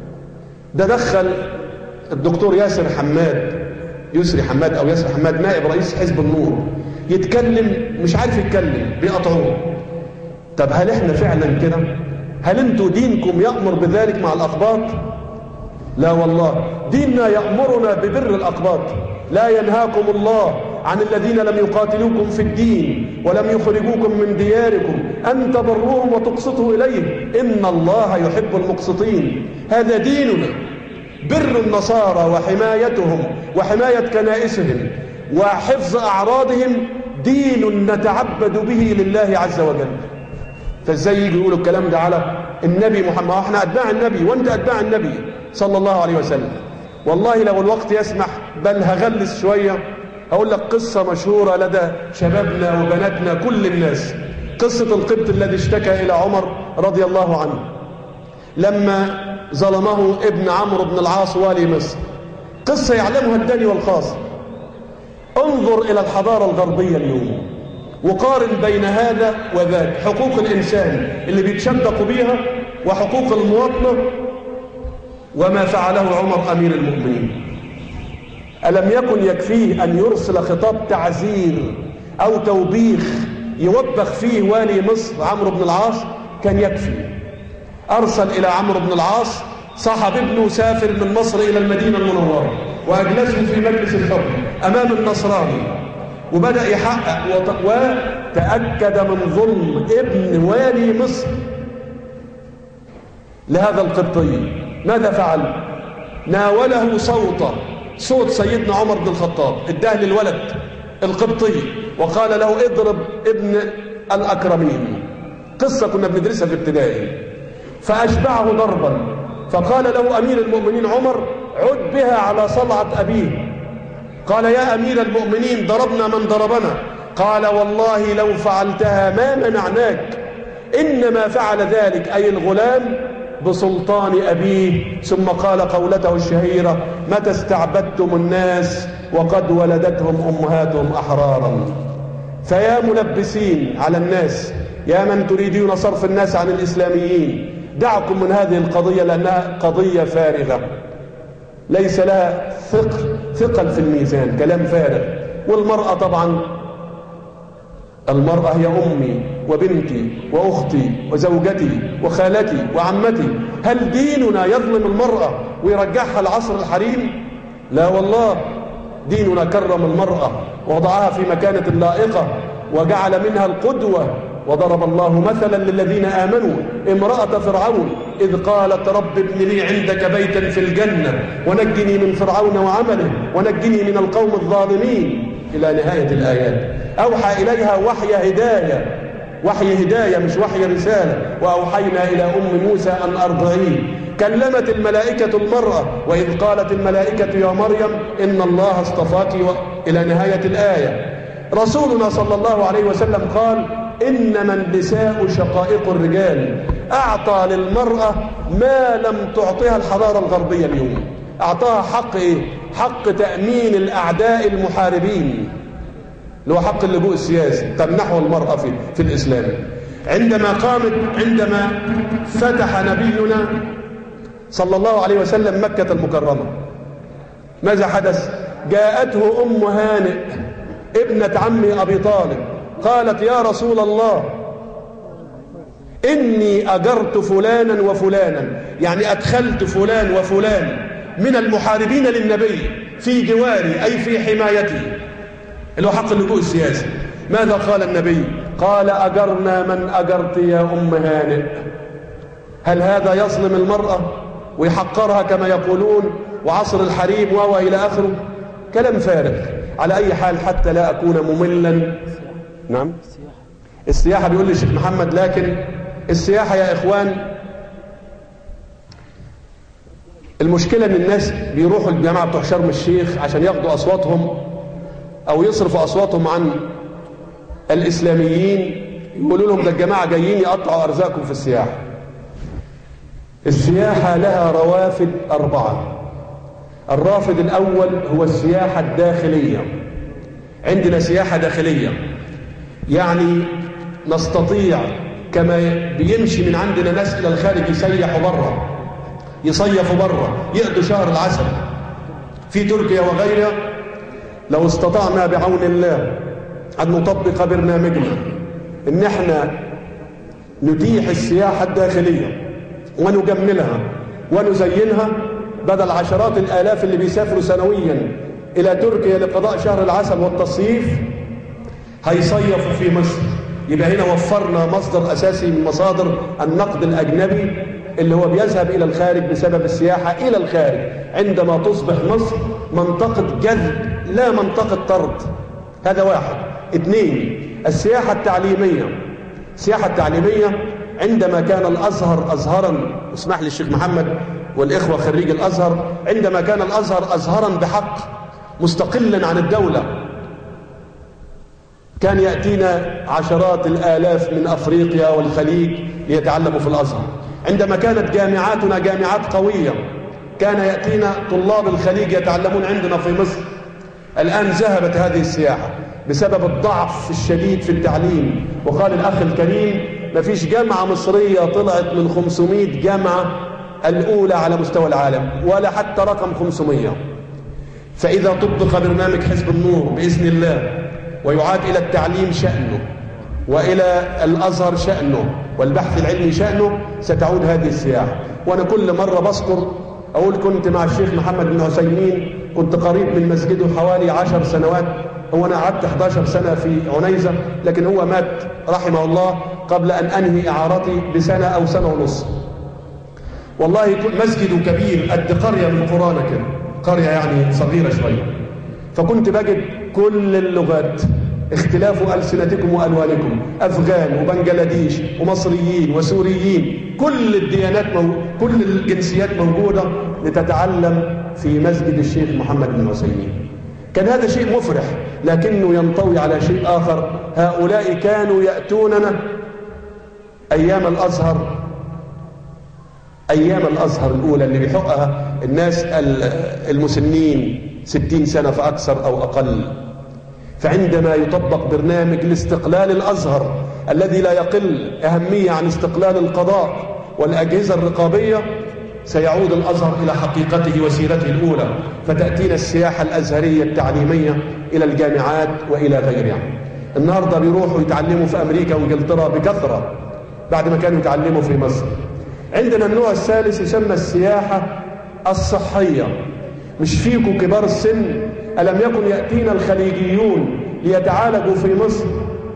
ده دخل الدكتور ياسر حماد يسري حماد أو ياسر حماد نائب رئيس حزب النور يتكلم مش عارف يتكلم بيقطعوه طب هل احنا فعلا كده هل انتوا دينكم يأمر بذلك مع الأقباط لا والله ديننا يأمرنا ببر الأقباط لا ينهاكم الله عن الذين لم يقاتلوكم في الدين ولم يخرجوكم من دياركم أن تبروهم وتقسطوا إليهم إن الله يحب المقسطين هذا ديننا بر النصارى وحمايتهم وحماية كنائسهم وحفظ أعراضهم دين نتعبد به لله عز وجل فازاي يجي يقولوا الكلام ده على النبي محمد احنا اتباع النبي وانت اتباع النبي صلى الله عليه وسلم والله لو الوقت يسمح بل هغلس شوية هقول لك قصة مشهورة لدى شبابنا وبناتنا كل الناس قصة القبط الذي اشتكى إلى عمر رضي الله عنه لما ظلمه ابن عمرو بن العاص والي مصر قصة يعلمها الدني والخاص انظر إلى الحضارة الغربية اليوم وقارن بين هذا وذاك حقوق الإنسان اللي بيتشبقوا بيها وحقوق المواطنة وما فعله عمر أمير المؤمنين ألم يكن يكفيه أن يرسل خطاب تعزير أو توبيخ يوبخ فيه والي مصر عمرو بن العاص كان يكفي أرسل إلى عمرو بن العاص صاحب ابنه سافر من مصر إلى المدينة المنورة وأجلسه في مجلس الحكم أمام النصراني وبدأ يحقق وتأكد من ظلم ابن والي مصر لهذا القبطي ماذا فعل ناوله صوته صوت سيدنا عمر بن الخطاب اداه للولد القبطي وقال له اضرب ابن الأكرمين قصة كنا بندرسها في ابتدائي فأشبعه ضربا فقال له أمير المؤمنين عمر عد بها على صلعة أبيه قال يا أمير المؤمنين ضربنا من ضربنا قال والله لو فعلتها ما منعناك إنما فعل ذلك أي الغلام بسلطان أبيه ثم قال قولته الشهيرة متى استعبدتم الناس وقد ولدتهم أمهاتهم أحرارا فيا ملبسين على الناس يا من تريدون صرف الناس عن الإسلاميين دعكم من هذه القضية لأنها قضية فارغة ليس لها ثقل ثقل في الميزان كلام فارغ والمرأة طبعا المرأة هي أمي وبنتي وأختي وزوجتي وخالتي وعمتي هل ديننا يظلم المرأة ويرجعها لعصر الحريم لا والله ديننا كرم المرأة ووضعها في مكانة لائقة وجعل منها القدوة وضرب الله مثلا للذين آمنوا امرأة فرعون إذ قالت رب ابن لي عندك بيتا في الجنة ونجني من فرعون وعمله ونجني من القوم الظالمين إلى نهاية الآيات أوحى إليها وحي هداية وحي هداية مش وحي رسالة وأوحينا إلى أم موسى أن أرضعيه كلمت الملائكة المرأة وإذ قالت الملائكة يا مريم إن الله اصطفاك و... إلى نهاية الآية رسولنا صلى الله عليه وسلم قال إنما النساء شقائق الرجال أعطى للمرأة ما لم تعطيها الحضارة الغربية اليوم أعطاها حق إيه؟ حق تأمين الأعداء المحاربين اللي هو حق اللجوء السياسي تمنحه المرأة في, في الإسلام عندما قامت عندما فتح نبينا صلى الله عليه وسلم مكة المكرمة ماذا حدث جاءته أم هانئ ابنة عمي أبي طالب قالت يا رسول الله إني أجرت فلانا وفلانا يعني أدخلت فلان وفلان من المحاربين للنبي في جواري أي في حمايتي اللي هو حق اللجوء السياسي ماذا قال النبي قال أجرنا من أجرت يا أم هانئ هل هذا يظلم المرأة ويحقرها كما يقولون وعصر الحريم وهو إلى آخره كلام فارغ على أي حال حتى لا أكون مملا نعم السياحة بيقول لي الشيخ محمد لكن السياحة يا إخوان المشكلة ان الناس بيروحوا الجامعة بتوع شرم الشيخ عشان ياخدوا أصواتهم أو يصرفوا أصواتهم عن الإسلاميين يقولوا لهم ده الجماعة جايين يقطعوا أرزاقكم في السياحة السياحة لها روافد أربعة الرافد الأول هو السياحة الداخلية عندنا سياحة داخلية يعني نستطيع كما بيمشي من عندنا ناس إلى الخارج يسيحوا بره يصيفوا بره يقضوا شهر العسل في تركيا وغيرها لو استطعنا بعون الله أن نطبق برنامجنا إن احنا نتيح السياحة الداخلية ونجملها ونزينها بدل عشرات الآلاف اللي بيسافروا سنويا إلى تركيا لقضاء شهر العسل والتصيف هيصيفوا في مصر يبقى هنا وفرنا مصدر أساسي من مصادر النقد الأجنبي اللي هو بيذهب إلى الخارج بسبب السياحة إلى الخارج عندما تصبح مصر منطقة جذب لا منطقة طرد هذا واحد اثنين السياحة التعليمية السياحة التعليمية عندما كان الأزهر أزهرا اسمح لي الشيخ محمد والإخوة خريج الأزهر عندما كان الأزهر أزهرا بحق مستقلا عن الدولة كان يأتينا عشرات الآلاف من أفريقيا والخليج ليتعلموا في الأزهر عندما كانت جامعاتنا جامعات قوية كان يأتينا طلاب الخليج يتعلمون عندنا في مصر الآن ذهبت هذه السياحة بسبب الضعف الشديد في التعليم وقال الأخ الكريم ما فيش جامعة مصرية طلعت من 500 جامعة الأولى على مستوى العالم ولا حتى رقم 500 فإذا طبق برنامج حزب النور بإذن الله ويعاد إلى التعليم شأنه وإلى الأزهر شأنه والبحث العلمي شأنه ستعود هذه السياحة وأنا كل مرة بذكر أقول كنت مع الشيخ محمد بن عثيمين كنت قريب من مسجده حوالي عشر سنوات هو أنا قعدت 11 سنة في عنيزة لكن هو مات رحمه الله قبل أن أنهي إعارتي بسنة أو سنة ونص والله مسجد كبير قد قرية من قرانا كده قرية يعني صغيرة شوية فكنت بجد كل اللغات اختلاف ألسنتكم وألوانكم أفغان وبنجلاديش ومصريين وسوريين كل الديانات مو... كل الجنسيات موجودة لتتعلم في مسجد الشيخ محمد بن عثيمين كان هذا شيء مفرح لكنه ينطوي على شيء آخر هؤلاء كانوا يأتوننا أيام الأزهر أيام الأزهر الأولى اللي بيحقها الناس المسنين ستين سنة فأكثر أو أقل فعندما يطبق برنامج لاستقلال الأزهر الذي لا يقل أهمية عن استقلال القضاء والأجهزة الرقابية سيعود الأزهر إلى حقيقته وسيرته الأولى فتأتينا السياحة الأزهرية التعليمية إلى الجامعات وإلى غيرها النهاردة بيروحوا يتعلموا في أمريكا وإنجلترا بكثرة بعد ما كانوا يتعلموا في مصر عندنا النوع الثالث يسمى السياحة الصحية مش فيكم كبار السن ألم يكن يأتينا الخليجيون ليتعالجوا في مصر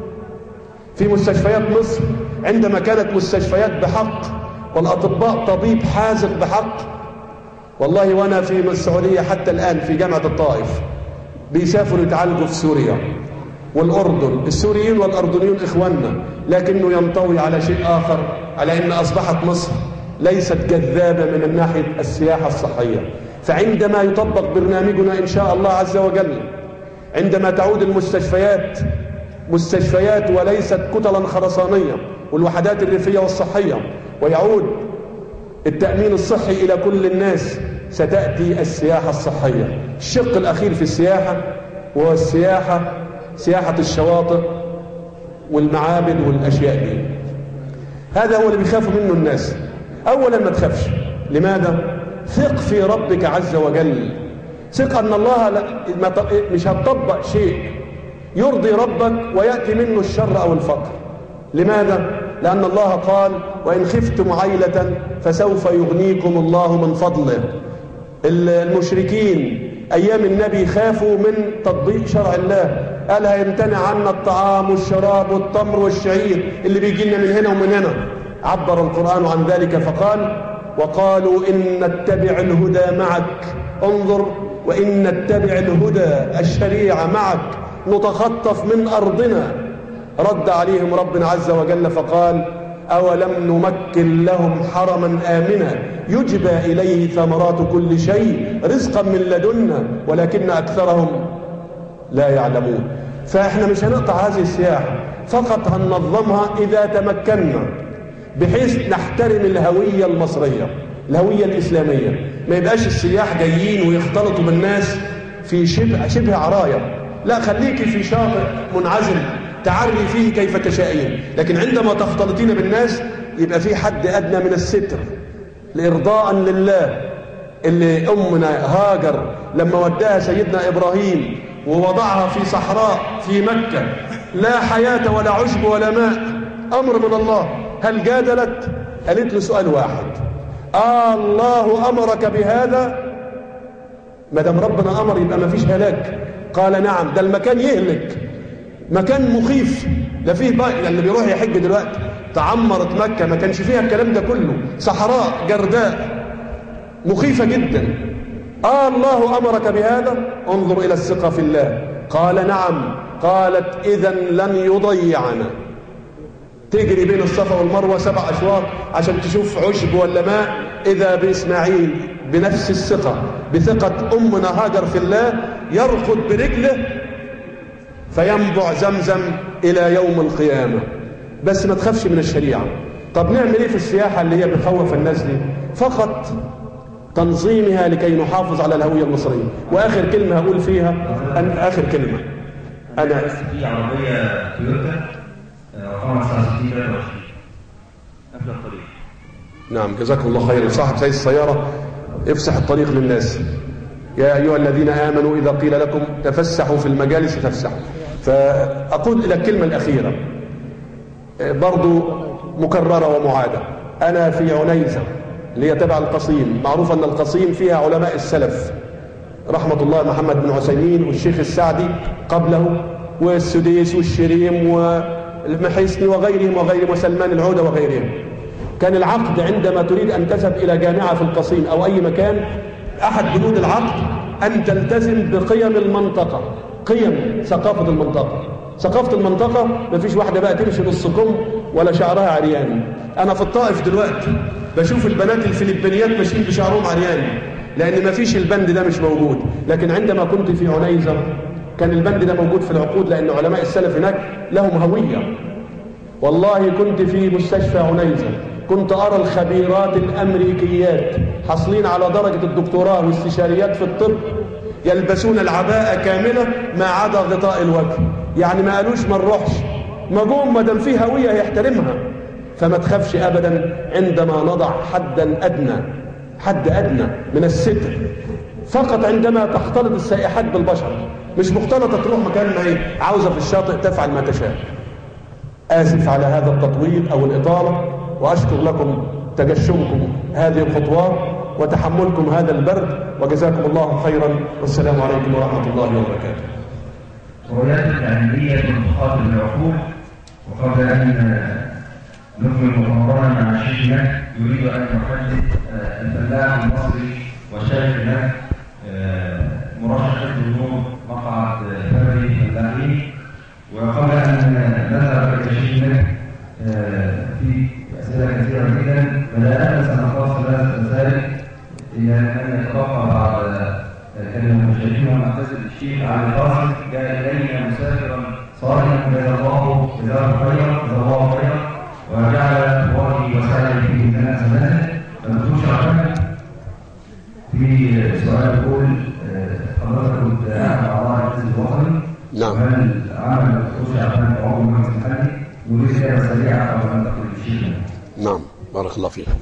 في مستشفيات مصر عندما كانت مستشفيات بحق والأطباء طبيب حاذق بحق والله وأنا في السعودية حتى الآن في جامعة الطائف بيسافروا يتعالجوا في سوريا والأردن السوريين والأردنيون إخواننا لكنه ينطوي على شيء آخر على أن أصبحت مصر ليست جذابة من الناحية السياحة الصحية فعندما يطبق برنامجنا إن شاء الله عز وجل عندما تعود المستشفيات مستشفيات وليست كتلا خرسانية والوحدات الريفية والصحية ويعود التأمين الصحي إلى كل الناس ستأتي السياحة الصحية الشق الأخير في السياحة وهو السياحة سياحة الشواطئ والمعابد والأشياء دي هذا هو اللي بيخافوا منه الناس أولا ما تخافش لماذا؟ ثق في ربك عز وجل ثق أن الله لا مش هتطبق شيء يرضي ربك ويأتي منه الشر أو الفقر لماذا؟ لأن الله قال وإن خفتم عيلة فسوف يغنيكم الله من فضله المشركين أيام النبي خافوا من تطبيق شرع الله قال هيمتنع عنا الطعام والشراب والتمر والشعير اللي بيجي لنا من هنا ومن هنا عبر القرآن عن ذلك فقال وقالوا إن نتبع الهدى معك انظر وإن نتبع الهدى الشريعة معك نتخطف من أرضنا رد عليهم ربنا عز وجل فقال أولم نمكن لهم حرما آمنا يجبى إليه ثمرات كل شيء رزقا من لدنا ولكن أكثرهم لا يعلمون فإحنا مش هنقطع هذه السياحة فقط هننظمها إذا تمكنا بحيث نحترم الهوية المصرية الهوية الإسلامية ما يبقاش السياح جايين ويختلطوا بالناس في شبه, شبه عراية لا خليكي في شاطئ منعزل تعري فيه كيف تشائين لكن عندما تختلطين بالناس يبقى في حد أدنى من الستر لإرضاء لله اللي أمنا هاجر لما وداها سيدنا إبراهيم ووضعها في صحراء في مكة لا حياة ولا عشب ولا ماء أمر من الله هل جادلت قالت له سؤال واحد آه الله أمرك بهذا ما دام ربنا أمر يبقى ما فيش هلاك قال نعم ده المكان يهلك مكان مخيف لا فيه بقى اللي بيروح يحج دلوقتي تعمرت مكة ما كانش فيها الكلام ده كله صحراء جرداء مخيفة جدا آه الله أمرك بهذا انظر إلى الثقة في الله قال نعم قالت إذا لن يضيعنا تجري بين الصفا والمروة سبع أشواط عشان تشوف عشب ولا ماء إذا بإسماعيل بنفس الثقة بثقة أمنا هاجر في الله يركض برجله فينبع زمزم إلى يوم القيامة بس ما تخافش من الشريعة طب نعمل إيه في السياحة اللي هي بتخوف الناس دي فقط تنظيمها لكي نحافظ على الهوية المصرية وآخر كلمة هقول فيها أن آخر كلمة أنا في عربية تويوتا رقمها 69 23 قبل الطريق نعم جزاكم الله خيرا صاحب سيد السيارة افسح الطريق للناس يا أيها الذين آمنوا إذا قيل لكم تفسحوا في المجالس تفسحوا فأقول إلى الكلمة الأخيرة برضو مكررة ومعادة أنا في عنيزة اللي هي تبع القصيم معروف أن القصيم فيها علماء السلف رحمة الله محمد بن عثيمين والشيخ السعدي قبله والسديس والشريم والمحيسني وغيرهم وغيرهم وسلمان العودة وغيرهم كان العقد عندما تريد أن تذهب إلى جامعة في القصيم أو أي مكان أحد بنود العقد أن تلتزم بقيم المنطقة قيم ثقافة المنطقة ثقافة المنطقة ما فيش واحدة بقى تمشي نص كم ولا شعرها عريان أنا في الطائف دلوقتي بشوف البنات الفلبينيات ماشيين بشعرهم عريان لأن ما فيش البند ده مش موجود لكن عندما كنت في عنيزة كان البند ده موجود في العقود لأن علماء السلف هناك لهم هوية والله كنت في مستشفى عنيزة كنت أرى الخبيرات الأمريكيات حاصلين على درجة الدكتوراه واستشاريات في الطب يلبسون العباءة كاملة ما عدا غطاء الوجه يعني ما قالوش ما نروحش ما جم ما دام في هوية يحترمها فما تخافش أبدا عندما نضع حدا أدنى حد أدنى من الستر فقط عندما تختلط السائحات بالبشر مش مختلطة تروح مكان ما هي عاوزة في الشاطئ تفعل ما تشاء آسف على هذا التطويل أو الإطالة وأشكر لكم تجشمكم هذه الخطوات وتحملكم هذا البرد وجزاكم الله خيرا والسلام عليكم ورحمة الله وبركاته رؤيات علمية تخاطب العقول وقبل أن نكمل مؤتمرنا مع شيخنا يريد أن يحدث الفلاح المصري والشيخ له مرشح حزب النور مقعد فردي فلاحين وقبل أن نذهب إلى شيخنا في أسئلة كثيرة جدا بدأنا سنختصر هذا الرسائل إلى أن يتوقع بعض كلمة المشاهدين ونعتذر الشيخ علي القاسم جاء إلينا مسافرا صالحا جزا الله جزاه خيرا جزا الله خيرا وجعل وجهي وسعي في ميزان حسناته فالدكتور شرفنا في سؤال يقول حضرتك كنت قاعد مع الله الحزب الوطني نعم. هل عمل الدكتور شرفنا في عضو المجلس المحلي ودي إجابة سريعة قبل أن ننتقل للشيخ نعم بارك الله فيك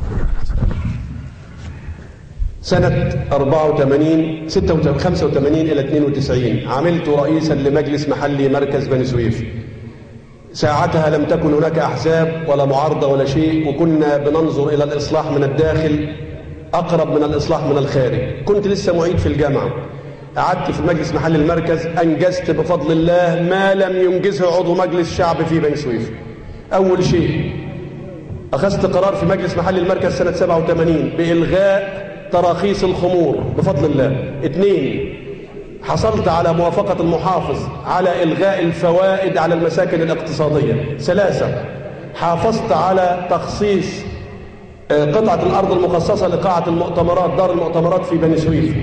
سنة 84 86 85 إلى 92 عملت رئيسا لمجلس محلي مركز بني سويف ساعتها لم تكن هناك أحزاب ولا معارضة ولا شيء وكنا بننظر إلى الإصلاح من الداخل أقرب من الإصلاح من الخارج كنت لسه معيد في الجامعة قعدت في مجلس محل المركز أنجزت بفضل الله ما لم ينجزه عضو مجلس شعب في بني سويف أول شيء أخذت قرار في مجلس محل المركز سنة 87 بإلغاء تراخيص الخمور بفضل الله اثنين حصلت على موافقة المحافظ على إلغاء الفوائد على المساكن الاقتصادية ثلاثة حافظت على تخصيص آه، قطعة الأرض المخصصة لقاعة المؤتمرات دار المؤتمرات في بني سويف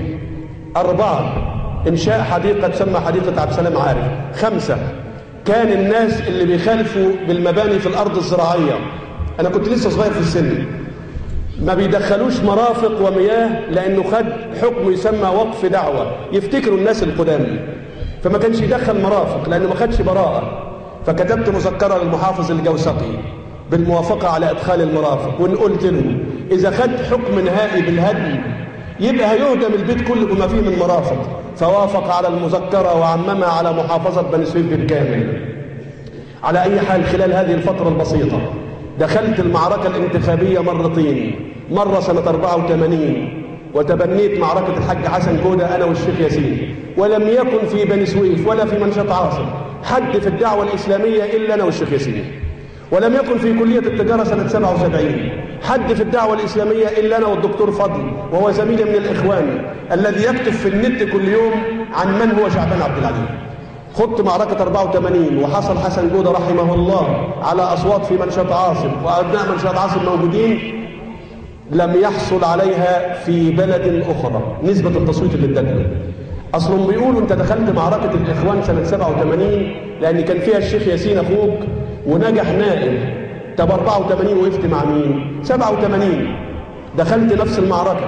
أربعة إنشاء حديقة تسمى حديقة عبد السلام عارف خمسة كان الناس اللي بيخالفوا بالمباني في الأرض الزراعية أنا كنت لسه صغير في السن ما بيدخلوش مرافق ومياه لأنه خد حكم يسمى وقف دعوة يفتكروا الناس القدام فما كانش يدخل مرافق لأنه ما خدش براءة فكتبت مذكرة للمحافظ الجوسقي بالموافقة على إدخال المرافق وإن قلت له إذا خد حكم نهائي بالهدم يبقى هيهدم البيت كله بما فيه من مرافق فوافق على المذكرة وعممها على محافظة بني سويف بالكامل على أي حال خلال هذه الفترة البسيطة دخلت المعركة الانتخابية مرتين مرة سنة 84 وتبنيت معركة الحاج حسن جودة أنا والشيخ ياسين ولم يكن في بني سويف ولا في منشط عاصم حد في الدعوة الإسلامية إلا أنا والشيخ ياسين ولم يكن في كلية التجارة سنة 77 حد في الدعوة الإسلامية إلا أنا والدكتور فضل وهو زميلي من الإخوان الذي يكتب في النت كل يوم عن من هو شعبان عبد العزيز خضت معركة 84 وحصل حسن جودة رحمه الله على أصوات في منشط عاصم وأبناء منشط عاصم موجودين لم يحصل عليها في بلد أخرى نسبة التصويت اللي ادته أصلهم بيقولوا أنت دخلت معركة الإخوان سنة 87 لأن كان فيها الشيخ ياسين أخوك ونجح نائب طب 84 وقفت مع مين؟ 87 دخلت نفس المعركة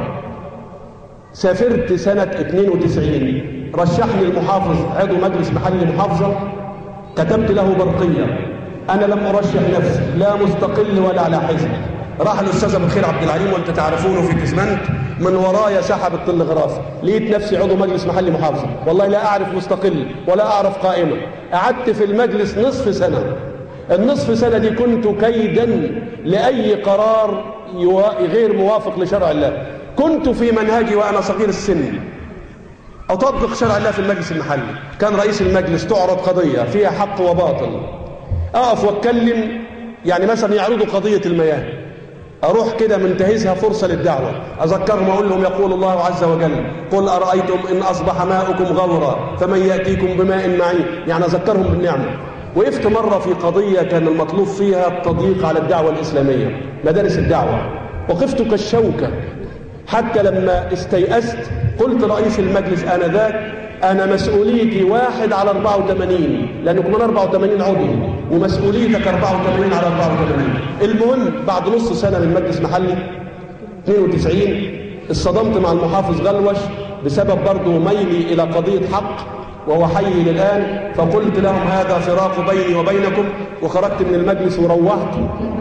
سافرت سنة 92 رشحني المحافظ عضو مجلس محلي محافظة كتبت له برقية أنا لم أرشح نفسي لا مستقل ولا على حزب راح الأستاذ أبو الخير عبد العليم وأنت تعرفونه في كسمنت من ورايا سحب التلغراف لقيت نفسي عضو مجلس محلي محافظة والله لا أعرف مستقل ولا أعرف قائمة قعدت في المجلس نصف سنة النصف سنة دي كنت كيدا لأي قرار غير موافق لشرع الله كنت في منهجي وأنا صغير السن أطبق شرع الله في المجلس المحلي كان رئيس المجلس تعرض قضية فيها حق وباطل أقف واتكلم يعني مثلا يعرضوا قضية المياه أروح كده منتهزها فرصة للدعوة أذكرهم أقول لهم يقول الله عز وجل قل أرأيتم إن أصبح ماؤكم غورا فمن يأتيكم بماء معين يعني أذكرهم بالنعمة وقفت مرة في قضية كان المطلوب فيها التضييق على الدعوة الإسلامية مدارس الدعوة وقفت كالشوكة حتى لما استيأست قلت رئيس المجلس آنذاك أنا مسؤوليتي واحد على 84 لأنكم من 84 عضو ومسؤوليتك 84 على 84 المهم بعد نص سنة من مجلس محلي 92 اصطدمت مع المحافظ غلوش بسبب برضه ميلي إلى قضية حق وهو حي للآن فقلت لهم هذا فراق بيني وبينكم وخرجت من المجلس وروحت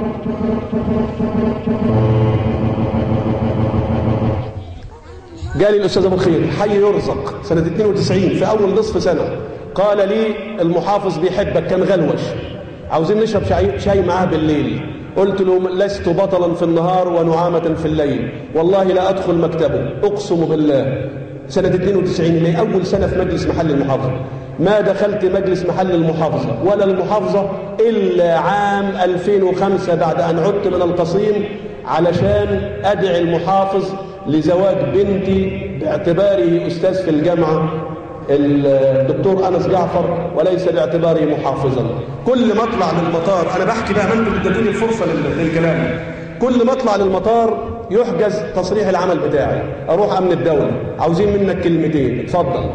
جالي الأستاذ أبو الخير حي يرزق سنة 92 في أول نصف سنة قال لي المحافظ بيحبك كان غلوش عاوزين نشرب شاي, شاي معاه بالليل قلت له لست بطلا في النهار ونعامة في الليل والله لا أدخل مكتبه أقسم بالله سنة 92 اللي هي أول سنة في مجلس محل المحافظة ما دخلت مجلس محل المحافظة ولا المحافظة إلا عام 2005 بعد أن عدت من القصيم علشان أدعي المحافظ لزواج بنتي باعتباره أستاذ في الجامعة الدكتور أنس جعفر وليس باعتباره محافظا كل ما اطلع للمطار أنا بحكي بقى أنتم اديتوني الفرصة للكلام كل ما اطلع للمطار يحجز تصريح العمل بتاعي أروح أمن الدولة عاوزين منك كلمتين اتفضل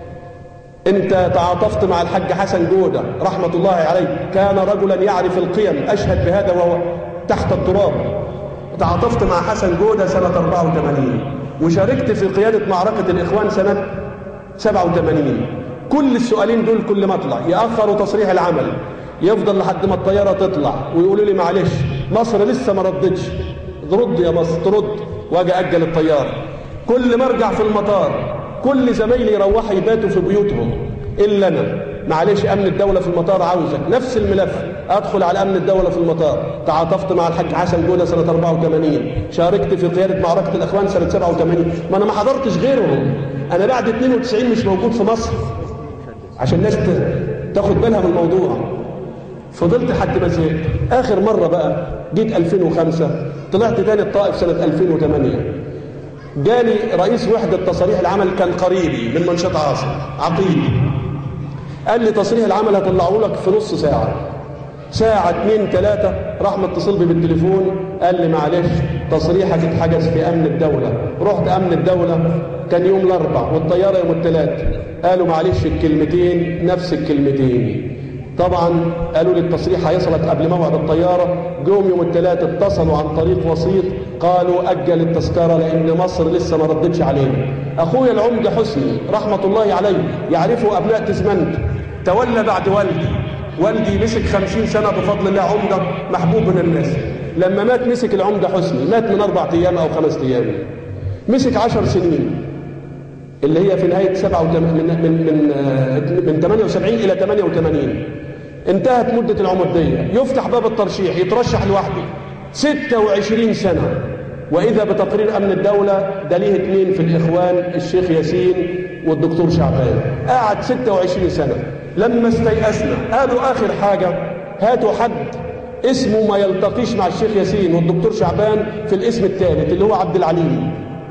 انت تعاطفت مع الحاج حسن جودة رحمة الله عليه كان رجلا يعرف القيم أشهد بهذا وهو تحت التراب تعاطفت مع حسن جودة سنة 84 وشاركت في قيادة معركة الإخوان سنة 87 كل السؤالين دول كل ما اطلع يأخروا تصريح العمل يفضل لحد ما الطيارة تطلع ويقولوا لي معلش مصر لسه ما ردتش ترد يا مصر ترد واجي أجل الطيارة كل ما ارجع في المطار كل زمايلي يروحوا يباتوا في بيوتهم إلا أنا معلش أمن الدولة في المطار عاوزك نفس الملف أدخل على أمن الدولة في المطار تعاطفت مع الحاج حسن جودة سنة 84 شاركت في قيادة معركة الأخوان سنة 87 ما أنا ما حضرتش غيرهم أنا بعد 92 مش موجود في مصر عشان الناس تاخد بالها من الموضوع فضلت حد ما زهقت آخر مرة بقى جيت 2005 طلعت تاني الطائف سنة 2008 جالي رئيس وحدة تصاريح العمل كان قريبي من منشط عاصم عقيل قال لي تصريح العمل هطلعه لك في نص ساعة ساعة اتنين تلاتة راح متصل بي بالتليفون قال لي معلش تصريحك اتحجز في أمن الدولة رحت أمن الدولة كان يوم الأربع والطيارة يوم الثلاث قالوا معلش الكلمتين نفس الكلمتين طبعا قالوا لي التصريح هيصلك قبل موعد الطيارة جوم يوم الثلاث اتصلوا عن طريق وسيط قالوا أجل التذكرة لأن مصر لسه ما ردتش علينا أخويا العمدة حسني رحمة الله عليه يعرفه أبناء تزمنت تولى بعد والدي والدي مسك خمسين سنة بفضل الله عمدة محبوب من الناس لما مات مسك العمدة حسني مات من أربع أيام أو خمس أيام مسك عشر سنين اللي هي في نهاية سبعة من من من من 78 إلى 88 انتهت مدة العمودية يفتح باب الترشيح يترشح لوحده 26 سنة وإذا بتقرير أمن الدولة ده ليه اثنين في الإخوان الشيخ ياسين والدكتور شعبان قعد 26 سنة لما استيأسنا قالوا آخر حاجة هاتوا حد اسمه ما يلتقيش مع الشيخ ياسين والدكتور شعبان في الاسم الثالث اللي هو عبد العليم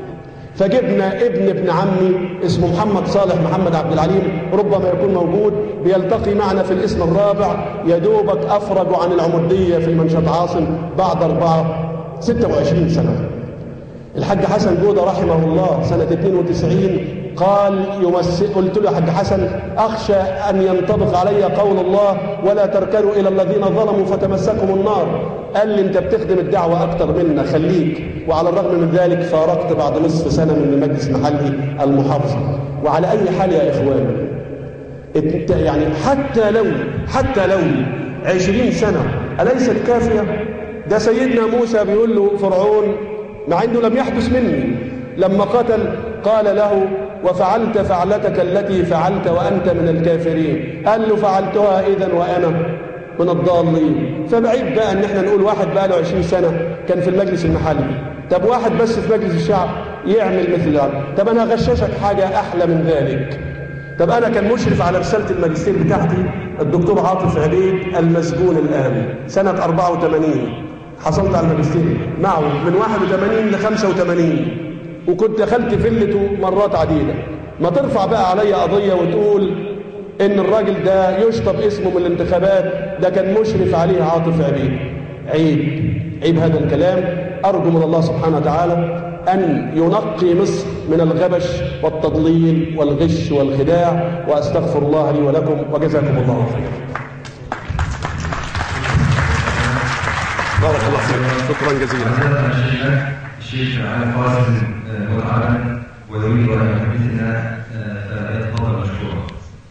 فجبنا ابن ابن عمي اسمه محمد صالح محمد عبد العليم ربما يكون موجود بيلتقي معنا في الاسم الرابع يا دوبك افرجوا عن العموديه في منشط عاصم بعد اربعه 26 سنه الحاج حسن جوده رحمه الله سنه 92 قال يمس قلت له يا حاج حسن اخشى ان ينطبق علي قول الله ولا تركنوا الى الذين ظلموا فتمسكهم النار قال لي انت بتخدم الدعوه اكتر منا خليك وعلى الرغم من ذلك فارقت بعد نصف سنه من المجلس المحلي المحافظه وعلى اي حال يا اخوان يعني حتى لو حتى لو عشرين سنه اليست كافيه ده سيدنا موسى بيقول له فرعون مع انه لم يحدث مني لما قتل قال له وفعلت فعلتك التي فعلت وأنت من الكافرين قال له فعلتها إذا وأنا من الضالين فبعيد بقى ان احنا نقول واحد بقى له 20 سنة كان في المجلس المحلي طب واحد بس في مجلس الشعب يعمل مثل هذا طب انا اغششك حاجة احلى من ذلك طب انا كان مشرف على رسالة الماجستير بتاعتي الدكتور عاطف عبيد المسجون الان سنة 84 حصلت على الماجستير معه من 81 ل 85 وكنت دخلت فيلته مرات عديدة ما ترفع بقى عليا قضية وتقول ان الراجل ده يشطب اسمه من الانتخابات ده كان مشرف عليه عاطف عبيد عيب عيب هذا الكلام أرجو من الله سبحانه وتعالى أن ينقي مصر من الغبش والتضليل والغش والخداع وأستغفر الله لي ولكم وجزاكم الله خيرا بارك الله فيك شكرا جزيلا حدثنا الشيخ الشيخ علي قاسم وتعالى ويريد ان يحدثنا فليتفضل مشكورا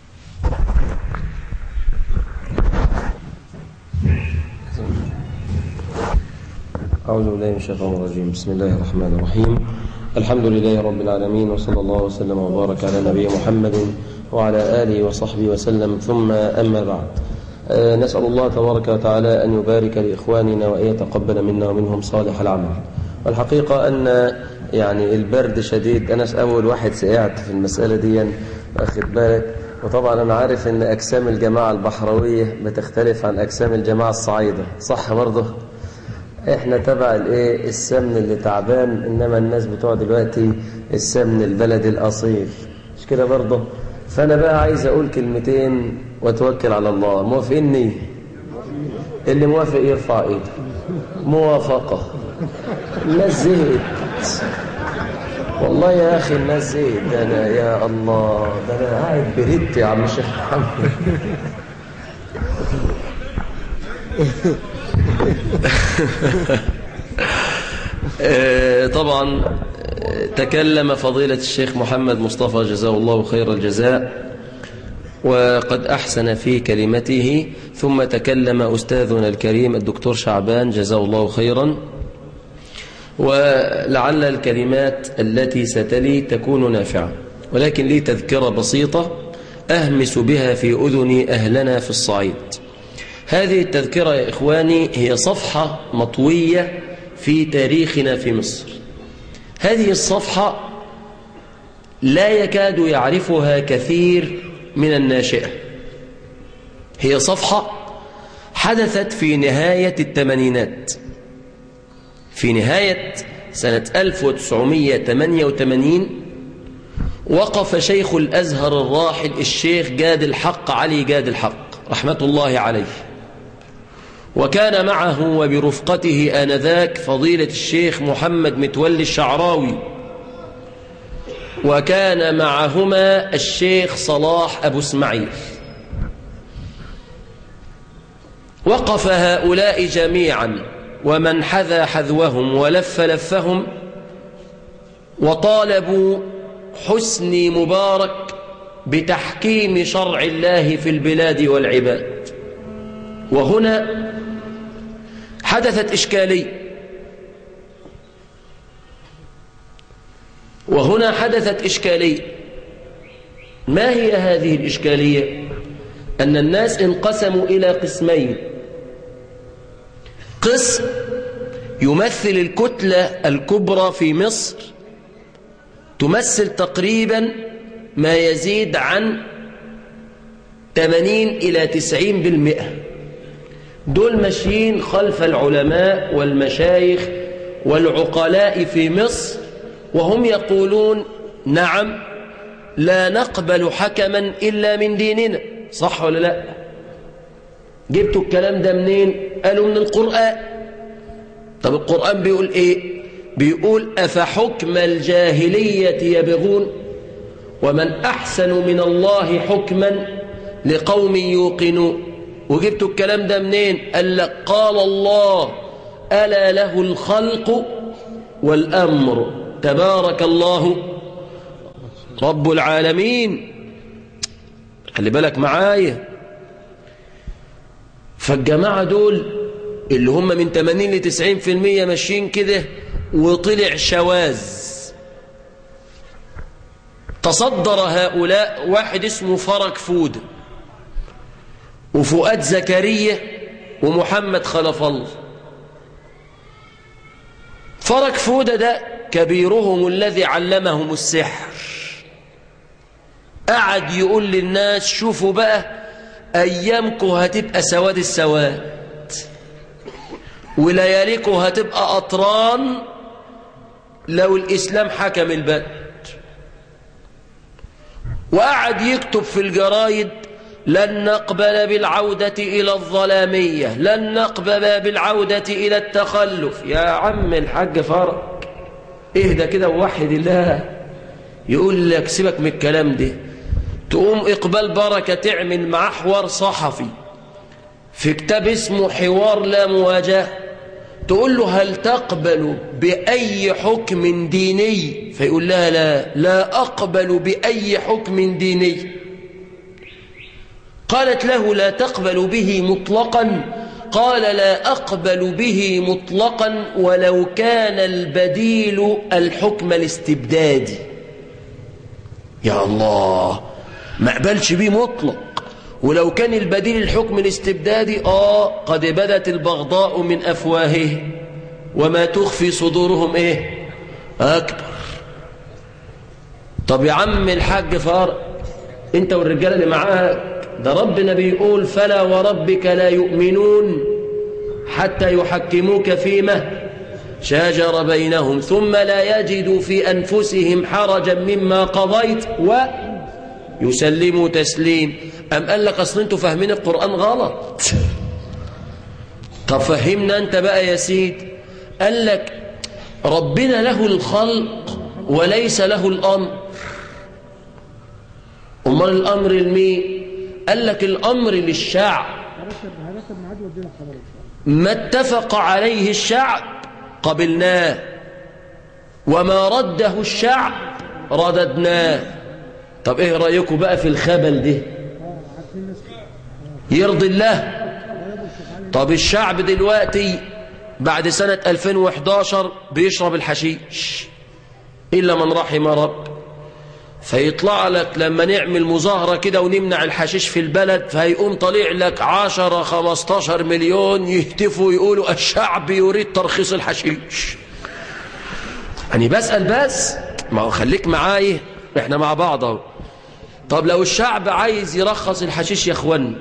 أعوذ بالله من الشيطان الرجيم بسم الله الرحمن الرحيم الحمد لله رب العالمين وصلى الله وسلم وبارك على نبي محمد وعلى آله وصحبه وسلم ثم أما بعد آه، نسأل الله تبارك وتعالى أن يبارك لإخواننا وأن يتقبل منا ومنهم صالح العمل والحقيقة أن يعني البرد شديد أنا أول واحد سقعت في المسألة دي واخد بالك وطبعا أنا عارف أن أجسام الجماعة البحروية بتختلف عن أجسام الجماعة الصعيدة صح برضه احنا تبع الايه السمن اللي تعبان انما الناس بتوع دلوقتي السمن البلدي الاصيل مش كده برضه فانا بقى عايز اقول كلمتين واتوكل على الله موافقني اللي موافق يرفع ايده موافقه الناس زهقت والله يا اخي الناس زهقت ده انا يا الله ده انا قاعد بردت يا عم الشيخ محمد آه، طبعا آه، تكلم فضيلة الشيخ محمد مصطفى جزاه الله خير الجزاء وقد أحسن في كلمته ثم تكلم أستاذنا الكريم الدكتور شعبان جزاه الله خيرا ولعل الكلمات التي ستلي تكون نافعة ولكن لي تذكرة بسيطة أهمس بها في أذن أهلنا في الصعيد هذه التذكرة يا إخواني هي صفحة مطوية في تاريخنا في مصر هذه الصفحة لا يكاد يعرفها كثير من الناشئة هي صفحة حدثت في نهاية الثمانينات في نهاية سنة 1988 وقف شيخ الأزهر الراحل الشيخ جاد الحق علي جاد الحق رحمة الله عليه وكان معه وبرفقته آنذاك فضيلة الشيخ محمد متولي الشعراوي وكان معهما الشيخ صلاح أبو اسماعيل وقف هؤلاء جميعا ومن حذا حذوهم ولف لفهم وطالبوا حسني مبارك بتحكيم شرع الله في البلاد والعباد وهنا حدثت إشكالية وهنا حدثت إشكالية ما هي هذه الإشكالية أن الناس انقسموا إلى قسمين قسم يمثل الكتلة الكبرى في مصر تمثل تقريبا ما يزيد عن 80 إلى 90 بالمئة دول ماشيين خلف العلماء والمشايخ والعقلاء في مصر وهم يقولون نعم لا نقبل حكما إلا من ديننا صح ولا لا جبتوا الكلام ده منين قالوا من القرآن طب القرآن بيقول ايه بيقول أفحكم الجاهلية يبغون ومن أحسن من الله حكما لقوم يوقنون وجبتوا الكلام ده منين قال لك قال الله ألا له الخلق والأمر تبارك الله رب العالمين خلي بالك معايا فالجماعة دول اللي هم من 80 ل 90% ماشيين كده وطلع شواذ تصدر هؤلاء واحد اسمه فرج فود وفؤاد زكريا ومحمد خلف الله فرج فودة ده كبيرهم الذي علمهم السحر قعد يقول للناس شوفوا بقى أيامكم هتبقى سواد السواد ولياليكم هتبقى أطران لو الإسلام حكم البلد وقعد يكتب في الجرايد لن نقبل بالعودة إلى الظلامية لن نقبل بالعودة إلى التخلف يا عم الحاج فرق اهدى كده ووحد الله يقول لك سيبك من الكلام ده تقوم إقبال بركة تعمل معاه حوار صحفي في كتاب اسمه حوار لا مواجهة تقول له هل تقبل بأي حكم ديني فيقول لها لا لا أقبل بأي حكم ديني قالت له لا تقبل به مطلقا قال لا أقبل به مطلقا ولو كان البديل الحكم الاستبدادي يا الله ما قبلش بيه مطلق ولو كان البديل الحكم الاستبدادي آه قد بدت البغضاء من أفواههم وما تخفي صدورهم إيه أكبر طب يا عم الحاج فارق انت والرجال اللي معاك ده ربنا بيقول فلا وربك لا يؤمنون حتى يحكموك فيما شاجر بينهم ثم لا يجدوا في أنفسهم حرجا مما قضيت ويسلموا تسليم أم قال لك أصل انتوا فاهمين القرآن غلط طب فهمنا أنت بقى يا سيد قال لك ربنا له الخلق وليس له الأمر أمال الأمر لمين قال لك الأمر للشعب ما اتفق عليه الشعب قبلناه وما رده الشعب رددناه طب ايه رأيكم بقى في الخبل ده يرضي الله طب الشعب دلوقتي بعد سنة 2011 بيشرب الحشيش إلا من رحم رب فيطلع لك لما نعمل مظاهرة كده ونمنع الحشيش في البلد فهيقوم طلع لك 10 15 مليون يهتفوا يقولوا الشعب يريد ترخيص الحشيش يعني بسأل بس ما هو خليك معايا احنا مع بعض اهو طب لو الشعب عايز يرخص الحشيش يا اخوان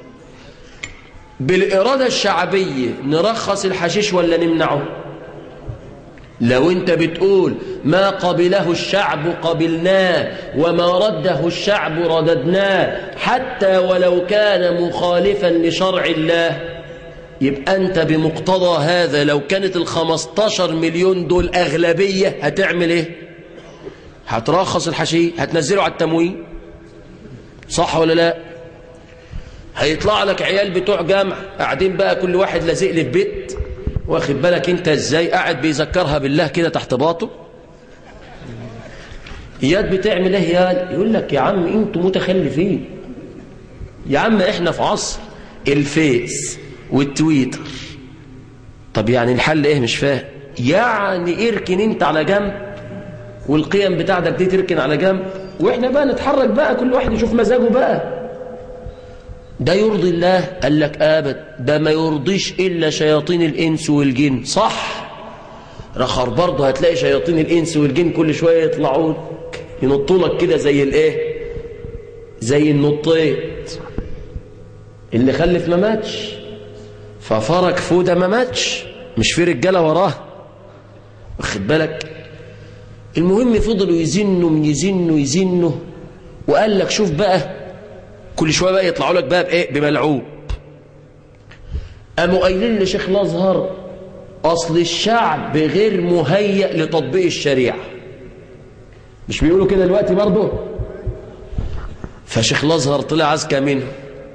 بالإرادة الشعبية نرخص الحشيش ولا نمنعه لو انت بتقول ما قبله الشعب قبلناه وما رده الشعب رددناه حتى ولو كان مخالفا لشرع الله يبقى انت بمقتضى هذا لو كانت الخمستاشر مليون دول أغلبية هتعمل ايه هترخص الحشيش هتنزله على التموين صح ولا لا هيطلع لك عيال بتوع جامع قاعدين بقى كل واحد لازق لي في بيت واخد بالك انت ازاي قاعد بيذكرها بالله كده تحت باطه اياد بتعمل ايه يا يقول لك يا عم انتوا متخلفين يا عم احنا في عصر الفيس والتويتر طب يعني الحل ايه مش فاهم يعني اركن انت على جنب والقيم بتاعتك دي تركن على جنب واحنا بقى نتحرك بقى كل واحد يشوف مزاجه بقى ده يرضي الله قال لك ابد ده ما يرضيش الا شياطين الانس والجن صح رخر برضه هتلاقي شياطين الانس والجن كل شويه يطلعوا ينطوا لك كده زي الايه زي النطيط اللي خلف ما ماتش ففرج فوده ما ماتش مش في رجاله وراه واخد بالك المهم فضلوا يزنوا من يزنوا يزنوا وقال لك شوف بقى كل شويه بقى يطلعوا لك بقى بايه بملعوب قاموا قايلين لشيخ الازهر اصل الشعب غير مهيئ لتطبيق الشريعه مش بيقولوا كده دلوقتي برضه فشيخ الازهر طلع اذكى منه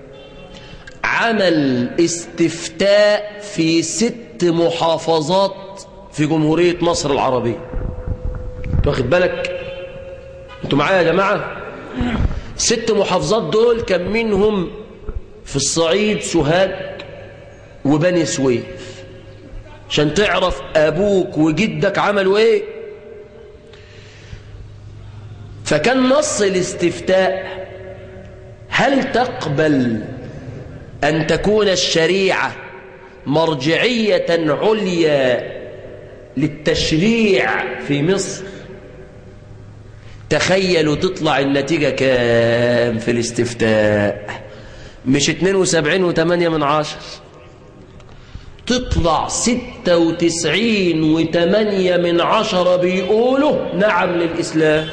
عمل استفتاء في ست محافظات في جمهوريه مصر العربيه واخد بالك انتوا معايا يا جماعه ست محافظات دول كان منهم في الصعيد سوهاج وبني سويف عشان تعرف ابوك وجدك عملوا ايه فكان نص الاستفتاء هل تقبل ان تكون الشريعه مرجعية عليا للتشريع في مصر تخيلوا تطلع النتيجة كام في الاستفتاء مش 72 وثمانية من عشر تطلع ستة وتسعين وثمانية من عشرة بيقولوا نعم للإسلام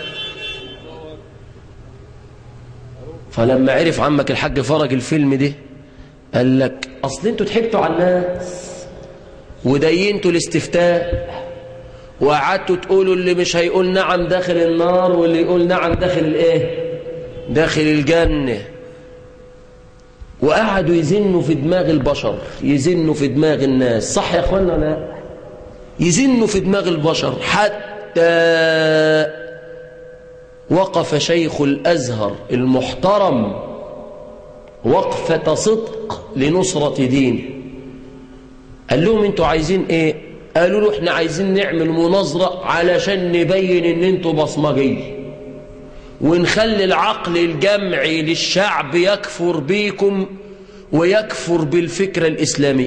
فلما عرف عمك الحاج فرج الفيلم ده قال لك أصل انتوا ضحكتوا على الناس ودينتوا الاستفتاء وقعدتوا تقولوا اللي مش هيقول نعم داخل النار واللي يقول نعم داخل الايه داخل الجنة وقعدوا يزنوا في دماغ البشر يزنوا في دماغ الناس صح يا اخوانا لا يزنوا في دماغ البشر حتى وقف شيخ الأزهر المحترم وقفة صدق لنصرة دينه قال لهم انتوا عايزين ايه قالوا له احنا عايزين نعمل مناظرة علشان نبين ان انتوا بصمجية ونخلي العقل الجمعي للشعب يكفر بيكم ويكفر بالفكرة الإسلامية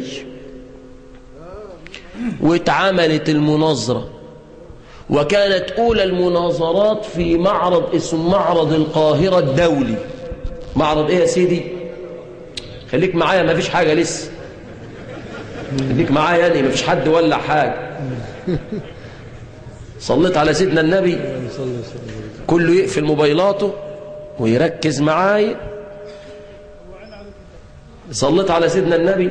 واتعملت المناظرة وكانت أولى المناظرات في معرض اسم معرض القاهرة الدولي معرض ايه يا سيدي خليك معايا ما فيش حاجة لسه خليك معايا يعني ما فيش حد ولا حاجة صليت على سيدنا النبي كله يقفل موبايلاته ويركز معايا صليت على سيدنا النبي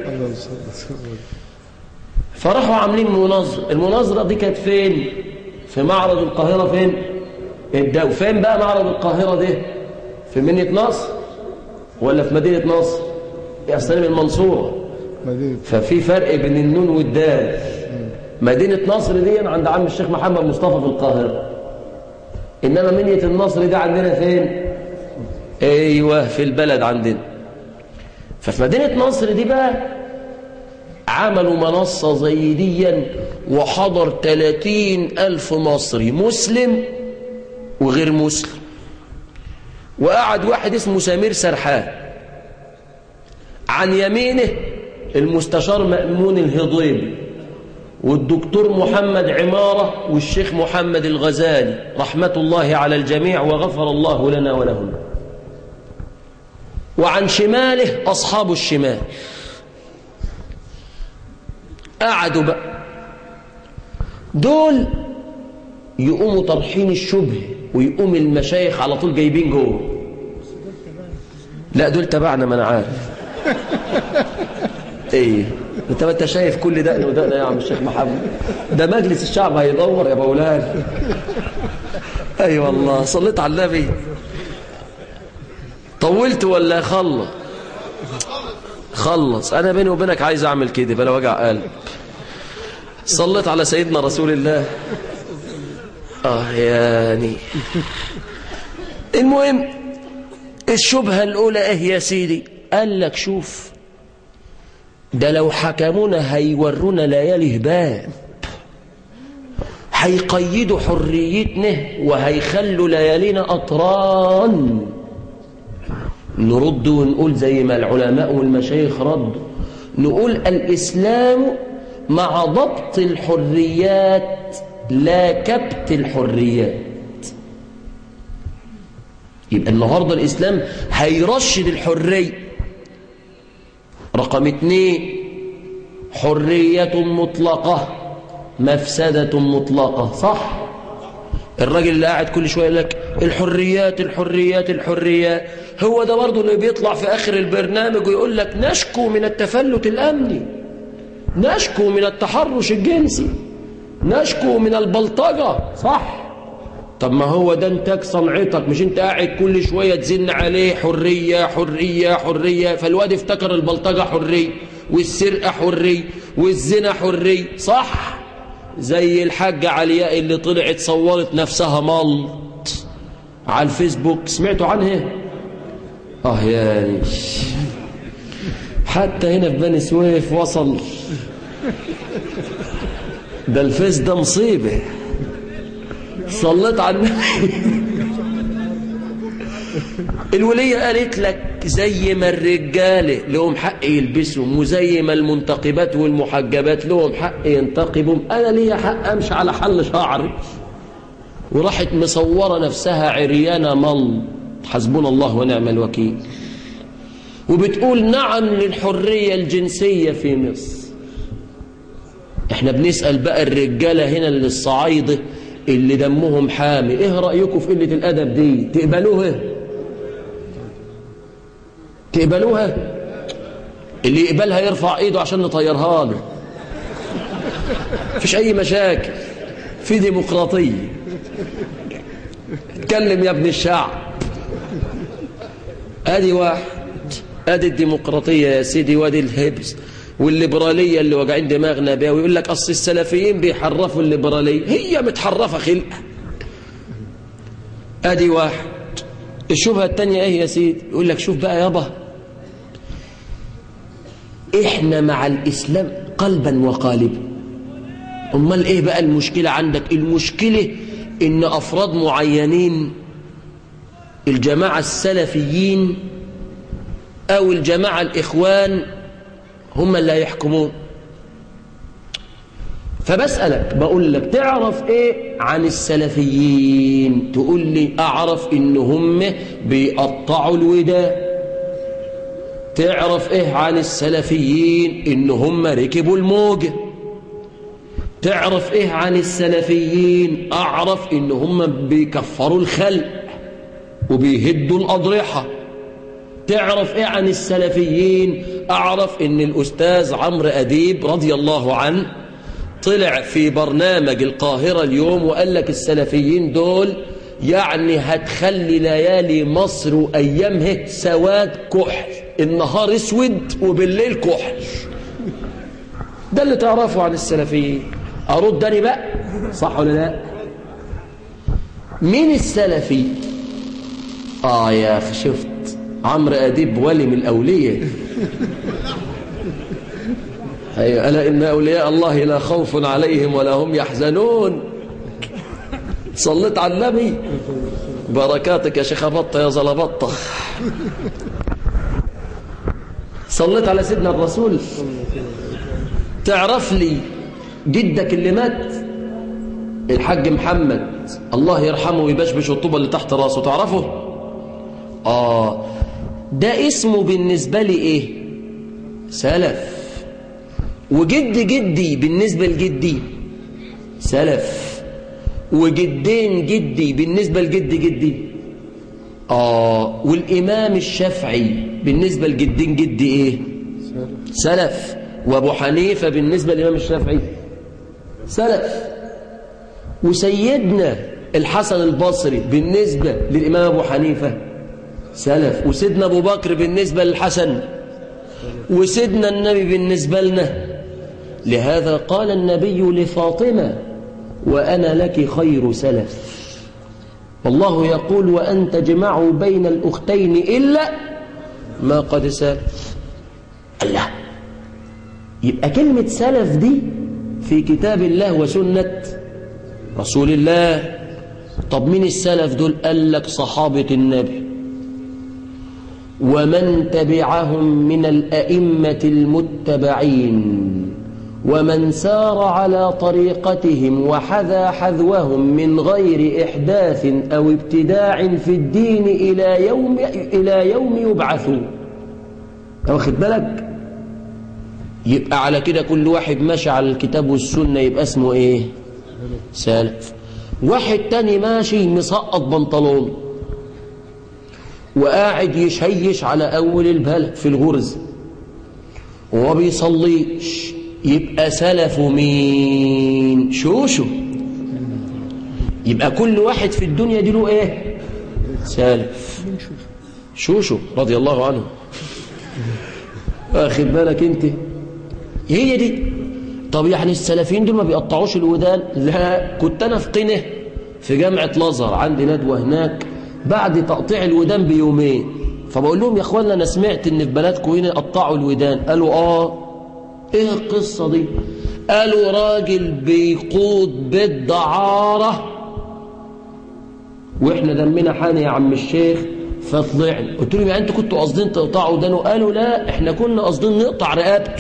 فراحوا عاملين مناظرة المناظرة دي كانت فين في معرض القاهرة فين الدو فين بقى معرض القاهرة ده في مدينة نصر ولا في مدينة نصر يا أصلا من المنصورة مدينة ففي فرق بين النون والدال مدينة نصر دي عند عم الشيخ محمد مصطفى في القاهرة إنما منية النصر دي عندنا فين أيوة في البلد عندنا ففي مدينة نصر دي بقى عملوا منصة زي ديا وحضر 30 ألف مصري مسلم وغير مسلم وقعد واحد اسمه سمير سرحان عن يمينه المستشار مأمون الهضيبي والدكتور محمد عمارة والشيخ محمد الغزالي رحمة الله على الجميع وغفر الله لنا ولهم وعن شماله أصحاب الشمال قعدوا بقى دول يقوموا طرحين الشبه ويقوم المشايخ على طول جايبين جوه لا دول تبعنا ما انا عارف ايه انت ما انت شايف كل دقن ودقن يا عم الشيخ محمد ده مجلس الشعب هيدور يا مولانا اي أيوة والله صليت على النبي طولت ولا خلص خلص انا بيني وبينك عايز اعمل كده بلا وجع قلب صليت على سيدنا رسول الله اه يعني المهم الشبهه الاولى ايه يا سيدي قال لك شوف ده لو حكمونا هيورونا ليالي هباب هيقيدوا حريتنا وهيخلوا ليالينا أطران نرد ونقول زي ما العلماء والمشايخ ردوا نقول الإسلام مع ضبط الحريات لا كبت الحريات يبقى النهاردة الإسلام هيرشد الحرية رقم اثنين حرية مطلقة مفسدة مطلقة صح الراجل اللي قاعد كل شوية يقول لك الحريات الحريات الحريات هو ده برضه اللي بيطلع في آخر البرنامج ويقول لك نشكو من التفلت الأمني نشكو من التحرش الجنسي نشكو من البلطجة صح طب ما هو ده انتاج صنعتك مش انت قاعد كل شوية تزن عليه حرية حرية حرية فالواد افتكر البلطجة حرية والسرقة حرية والزنا حرية صح زي الحاجة علياء اللي طلعت صورت نفسها ملط على الفيسبوك سمعتوا عنها اه يعني حتى هنا في بني سويف وصل ده الفيس ده مصيبه صليت على النبي الولية قالت لك زي ما الرجاله لهم حق يلبسهم وزي ما المنتقبات والمحجبات لهم حق ينتقبوا انا ليا حق امشي على حل شعري وراحت مصوره نفسها عريانه مل حسبنا الله ونعم الوكيل وبتقول نعم للحريه الجنسيه في مصر احنا بنسال بقى الرجاله هنا اللي الصعايده اللي دمهم حامي ايه رايكم في قله الادب دي تقبلوها تقبلوها اللي يقبلها يرفع ايده عشان نطيرها له مفيش اي مشاكل في ديمقراطيه اتكلم يا ابن الشعب ادي واحد ادي الديمقراطيه يا سيدي وادي الهبس والليبراليه اللي واجعين دماغنا بيها ويقول لك اصل السلفيين بيحرفوا الليبراليه هي متحرفه خلقه ادي واحد الشبهه الثانيه ايه يا سيدي يقول لك شوف بقى يابا احنا مع الاسلام قلبا وقالبا امال ايه بقى المشكله عندك المشكله ان افراد معينين الجماعه السلفيين او الجماعه الاخوان هم اللي هيحكمون فبسألك بقول لك تعرف ايه عن السلفيين تقول لي اعرف ان هم بيقطعوا الوداء تعرف ايه عن السلفيين ان هم ركبوا الموجة تعرف ايه عن السلفيين اعرف ان هم بيكفروا الخلق وبيهدوا الاضرحه تعرف ايه عن السلفيين اعرف ان الاستاذ عمرو اديب رضي الله عنه طلع في برنامج القاهرة اليوم وقال لك السلفيين دول يعني هتخلي ليالي مصر وايامها سواد كحل النهار اسود وبالليل كحل ده اللي تعرفه عن السلفيين ارد تاني بقى صح ولا لا مين السلفي اه يا اخي شفت عمرو أديب ولي من الأولياء أيوة ألا إن أولياء الله لا خوف عليهم ولا هم يحزنون صليت على النبي بركاتك يا شيخ بطة يا زلبطة صليت على سيدنا الرسول تعرف لي جدك اللي مات الحاج محمد الله يرحمه ويبشبش الطوبة اللي تحت راسه تعرفه آه ده اسمه بالنسبة لي إيه سلف وجد جدي بالنسبة لجدي سلف وجدين جدي بالنسبة لجد جدي آه والإمام الشافعي بالنسبة لجدين جدي إيه سلف وأبو حنيفة بالنسبة للإمام الشافعي سلف وسيدنا الحسن البصري بالنسبة للإمام أبو حنيفة سلف وسيدنا أبو بكر بالنسبة للحسن وسيدنا النبي بالنسبة لنا لهذا قال النبي لفاطمة وأنا لك خير سلف والله يقول وأن تجمعوا بين الأختين إلا ما قد سلف الله يبقى كلمة سلف دي في كتاب الله وسنة رسول الله طب مين السلف دول قال لك صحابة النبي ومن تبعهم من الأئمة المتبعين ومن سار على طريقتهم وحذا حذوهم من غير إحداث أو ابتداع في الدين إلى يوم, إلى يوم يبعثون واخد بالك يبقى على كده كل واحد ماشي على الكتاب والسنة يبقى اسمه ايه سالف واحد تاني ماشي مسقط بنطلون وقاعد يشيش على أول البلد في الغرز وما بيصليش يبقى سلف مين شوشو يبقى كل واحد في الدنيا دي له ايه سالف شوشو رضي الله عنه واخد بالك انت هي دي طب يعني السلفيين دول ما بيقطعوش الودان لا كنت انا في قنه في جامعه الازهر عندي ندوه هناك بعد تقطيع الودان بيومين فبقول لهم يا اخوانا انا سمعت ان في بلدكم هنا قطعوا الودان قالوا اه ايه القصه دي قالوا راجل بيقود بالدعاره واحنا دمنا حاني يا عم الشيخ فطلعنا قلت لهم يعني انتوا كنتوا قاصدين تقطعوا دانه قالوا لا احنا كنا قاصدين نقطع رقبته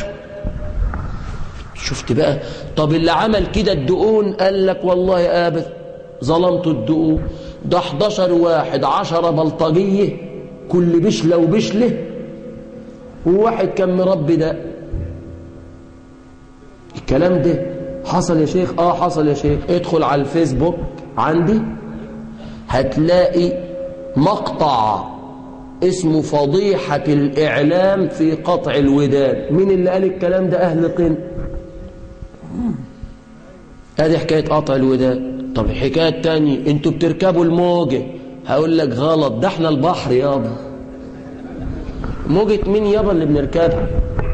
شفت بقى طب اللي عمل كده الدقون قال لك والله يا ابد ظلمت الدقون ده 11 واحد 10 بلطجيه كل بشله وبشله وواحد كان مربي ده الكلام ده حصل يا شيخ اه حصل يا شيخ ادخل على الفيسبوك عندي هتلاقي مقطع اسمه فضيحة الإعلام في قطع الودان مين اللي قال الكلام ده أهل قن هذه حكاية قطع الودان طب الحكاية التانية انتوا بتركبوا الموجة هقول لك غلط ده احنا البحر يابا موجة مين يابا اللي بنركبها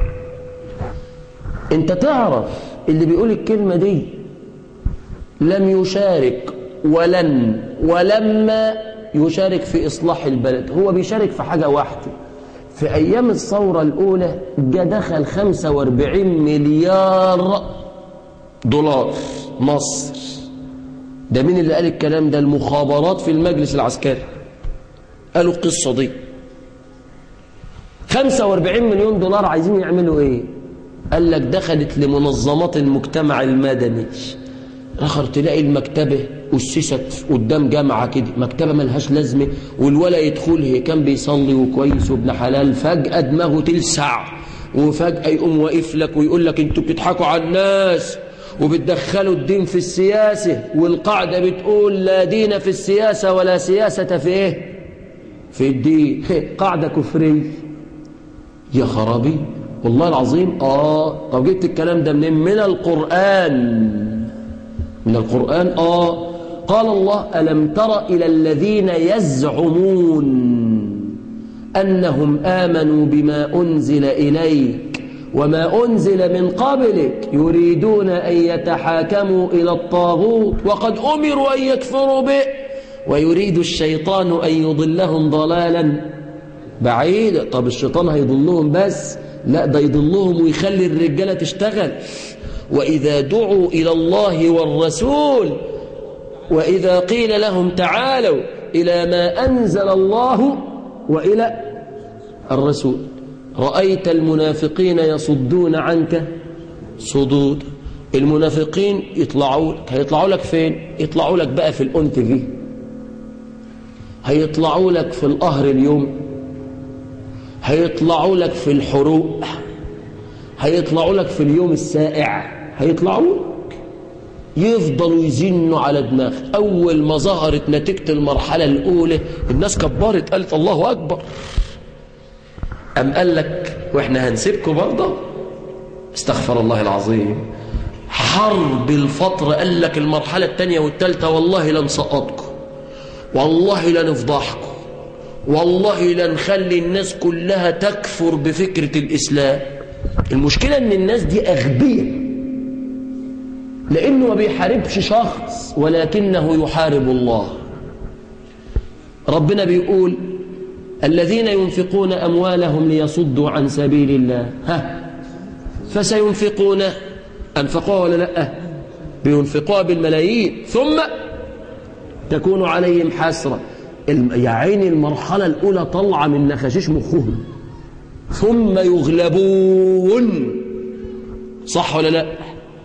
انت تعرف اللي بيقول الكلمة دي لم يشارك ولن ولما يشارك في إصلاح البلد هو بيشارك في حاجة واحدة في أيام الثورة الأولى جا دخل 45 مليار دولار مصر ده مين اللي قال الكلام ده المخابرات في المجلس العسكري قالوا القصة دي 45 مليون دولار عايزين يعملوا ايه قال لك دخلت لمنظمات المجتمع المدني اخر تلاقي المكتبة أسست قدام جامعة كده مكتبة ملهاش لازمة والولا يدخل هي كان بيصلي وكويس وابن حلال فجأة دماغه تلسع وفجأة يقوم واقف لك ويقول لك انتوا بتضحكوا على الناس وبتدخلوا الدين في السياسة والقاعدة بتقول لا دين في السياسة ولا سياسة في ايه في الدين قاعدة كفرية يا خرابي والله العظيم اه طب جبت الكلام ده منين من القرآن من القرآن اه قال الله ألم تر إلى الذين يزعمون أنهم آمنوا بما أنزل إليك وما أنزل من قبلك يريدون أن يتحاكموا إلى الطاغوت وقد أمروا أن يكفروا به ويريد الشيطان أن يضلهم ضلالا بعيدا طب الشيطان هيضلهم بس لا ده يضلهم ويخلي الرجالة تشتغل وإذا دعوا إلى الله والرسول وإذا قيل لهم تعالوا إلى ما أنزل الله وإلى الرسول رأيت المنافقين يصدون عنك صدود المنافقين يطلعوا لك هيطلعوا لك فين يطلعوا لك بقى في الأنت في هيطلعوا لك في القهر اليوم هيطلعوا لك في الحروق هيطلعوا لك في اليوم السائع هيطلعوا لك يفضلوا يزنوا على دماغك أول ما ظهرت نتيجة المرحلة الأولى الناس كبرت قالت الله أكبر أم قال لك وإحنا هنسيبكم برضه استغفر الله العظيم حرب الفترة قال لك المرحلة الثانية والثالثة والله لنسقطكم والله لنفضحكم والله لنخلي الناس كلها تكفر بفكرة الإسلام المشكلة ان الناس دي أغبية لأنه ما بيحاربش شخص ولكنه يحارب الله ربنا بيقول الذين ينفقون أموالهم ليصدوا عن سبيل الله ها فسينفقون أنفقوها ولا لا بينفقوها بالملايين ثم تكون عليهم حسرة يا عيني المرحلة الأولى طلع من نخشيش مخهم ثم يغلبون صح ولا لا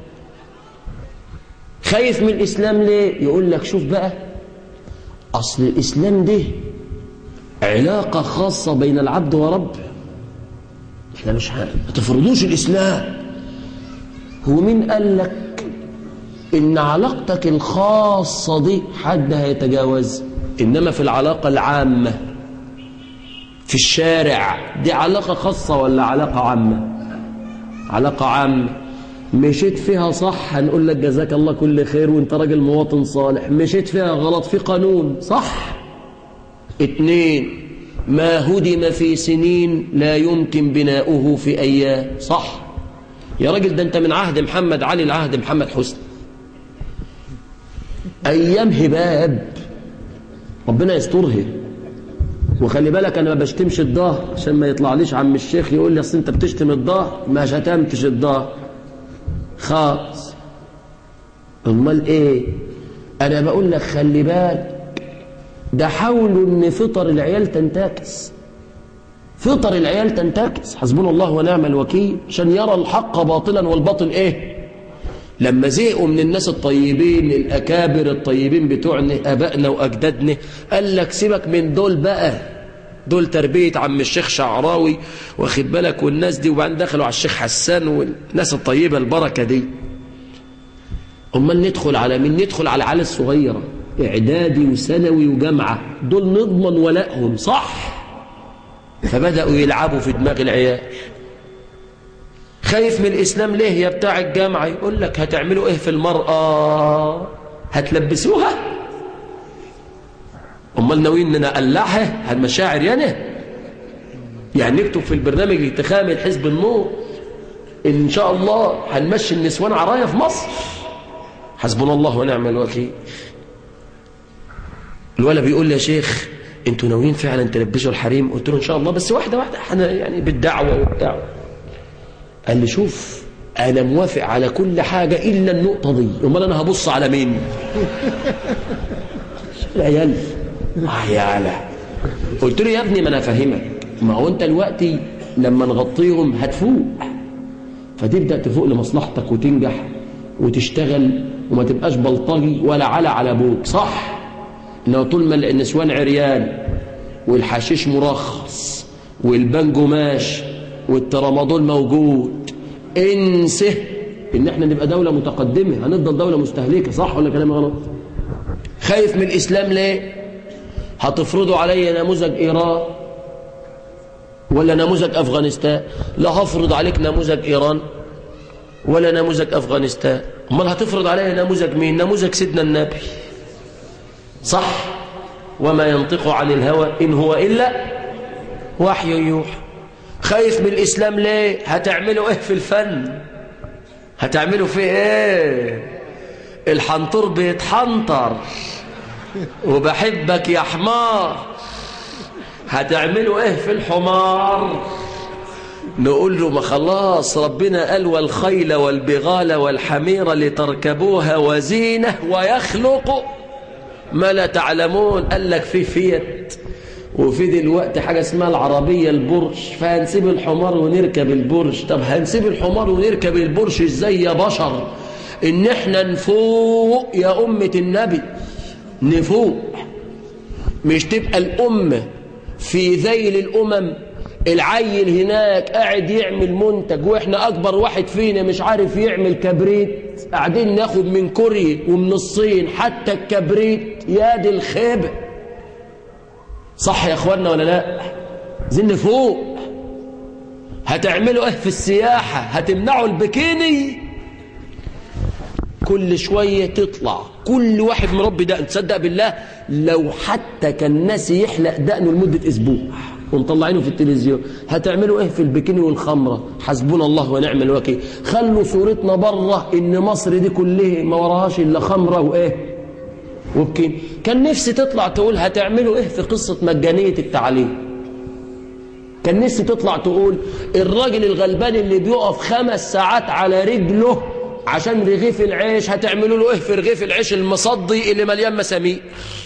خايف من الإسلام ليه يقول لك شوف بقى أصل الإسلام ده علاقة خاصة بين العبد ورب احنا مش ما تفرضوش الإسلام هو مين قال لك إن علاقتك الخاصة دي حد هيتجاوز إنما في العلاقة العامة في الشارع دي علاقة خاصة ولا علاقة عامة علاقة عامة مشيت فيها صح هنقول لك جزاك الله كل خير وانت راجل مواطن صالح مشيت فيها غلط في قانون صح اتنين ما هدم في سنين لا يمكن بناؤه في أيام صح يا راجل ده انت من عهد محمد علي لعهد محمد حسني أيام هباب ربنا يسترها وخلي بالك انا ما بشتمش الظهر عشان ما يطلعليش عم الشيخ يقول لي اصل انت بتشتم الظهر ما شتمتش الظهر خالص امال ايه انا بقول لك خلي بالك ده حاولوا ان فطر العيال تنتكس فطر العيال تنتكس حسبنا الله ونعم الوكيل عشان يرى الحق باطلا والباطل ايه لما زهقوا من الناس الطيبين الأكابر الطيبين بتوعنا أبائنا وأجدادنا قال لك سيبك من دول بقى دول تربية عم الشيخ شعراوي واخد بالك والناس دي وبعدين دخلوا على الشيخ حسان والناس الطيبة البركة دي أمال ندخل على مين ندخل على العيال الصغيرة إعدادي وثانوي وجامعة دول نضمن ولائهم صح فبدأوا يلعبوا في دماغ العيال خايف من الإسلام ليه يا بتاع الجامعة يقول لك هتعملوا إيه في المرأة هتلبسوها أمال ناويين إن نقلعها هالمشاعر يعني يعني نكتب في البرنامج الانتخابي لحزب النور إن شاء الله هنمشي النسوان عرايا في مصر حسبنا الله ونعم الوكيل الولد بيقول لي يا شيخ انتوا ناويين فعلا تلبسوا الحريم قلت له ان شاء الله بس واحده واحده احنا يعني بالدعوه وبتاع قال لي شوف انا موافق على كل حاجه الا النقطه دي امال انا هبص على مين العيال اه يا علا قلت له يا ابني ما انا افهمك ما هو انت دلوقتي لما نغطيهم هتفوق فتبدا تفوق لمصلحتك وتنجح وتشتغل وما تبقاش بلطجي ولا على على ابوك صح انه طول ما النسوان عريان والحشيش مرخص والبنجو ماشي والترامادول موجود انسه ان احنا نبقى دولة متقدمة هنفضل دولة مستهلكة صح ولا كلام غلط خايف من الاسلام ليه هتفرضوا علي نموذج ايران ولا نموذج افغانستان لا هفرض عليك نموذج ايران ولا نموذج افغانستان امال هتفرض علي نموذج مين نموذج سيدنا النبي صح وما ينطق عن الهوى إن هو إلا وحي يوحى خايف من الإسلام ليه هتعملوا إيه في الفن هتعملوا فيه إيه الحنطور بيتحنطر وبحبك يا حمار هتعملوا إيه في الحمار نقول له ما خلاص ربنا قال والخيل والبغال والحمير لتركبوها وزينة ويخلق ما لا تعلمون قال لك في فيت وفي دلوقتي حاجة اسمها العربية البرش فهنسيب الحمار ونركب البرش طب هنسيب الحمار ونركب البرش ازاي يا بشر ان احنا نفوق يا أمة النبي نفوق مش تبقى الأمة في ذيل الأمم العيل هناك قاعد يعمل منتج واحنا اكبر واحد فينا مش عارف يعمل كبريت قاعدين ناخد من كوريا ومن الصين حتى الكبريت يا دي الخيبة صح يا اخوانا ولا لا زن فوق هتعملوا ايه في السياحة هتمنعوا البكيني كل شوية تطلع كل واحد مربي دقن تصدق بالله لو حتى كان ناسي يحلق دقنه لمدة اسبوع ومطلعينه في التلفزيون هتعملوا ايه في البكيني والخمرة حسبنا الله ونعم الوكيل خلوا صورتنا بره ان مصر دي كلها ما وراهاش الا خمرة وايه وبكيني كان نفسي تطلع تقول هتعملوا ايه في قصة مجانية التعليم كان نفسي تطلع تقول الراجل الغلبان اللي بيقف خمس ساعات على رجله عشان رغيف العيش هتعملوا له ايه في رغيف العيش المصدي اللي مليان مسامير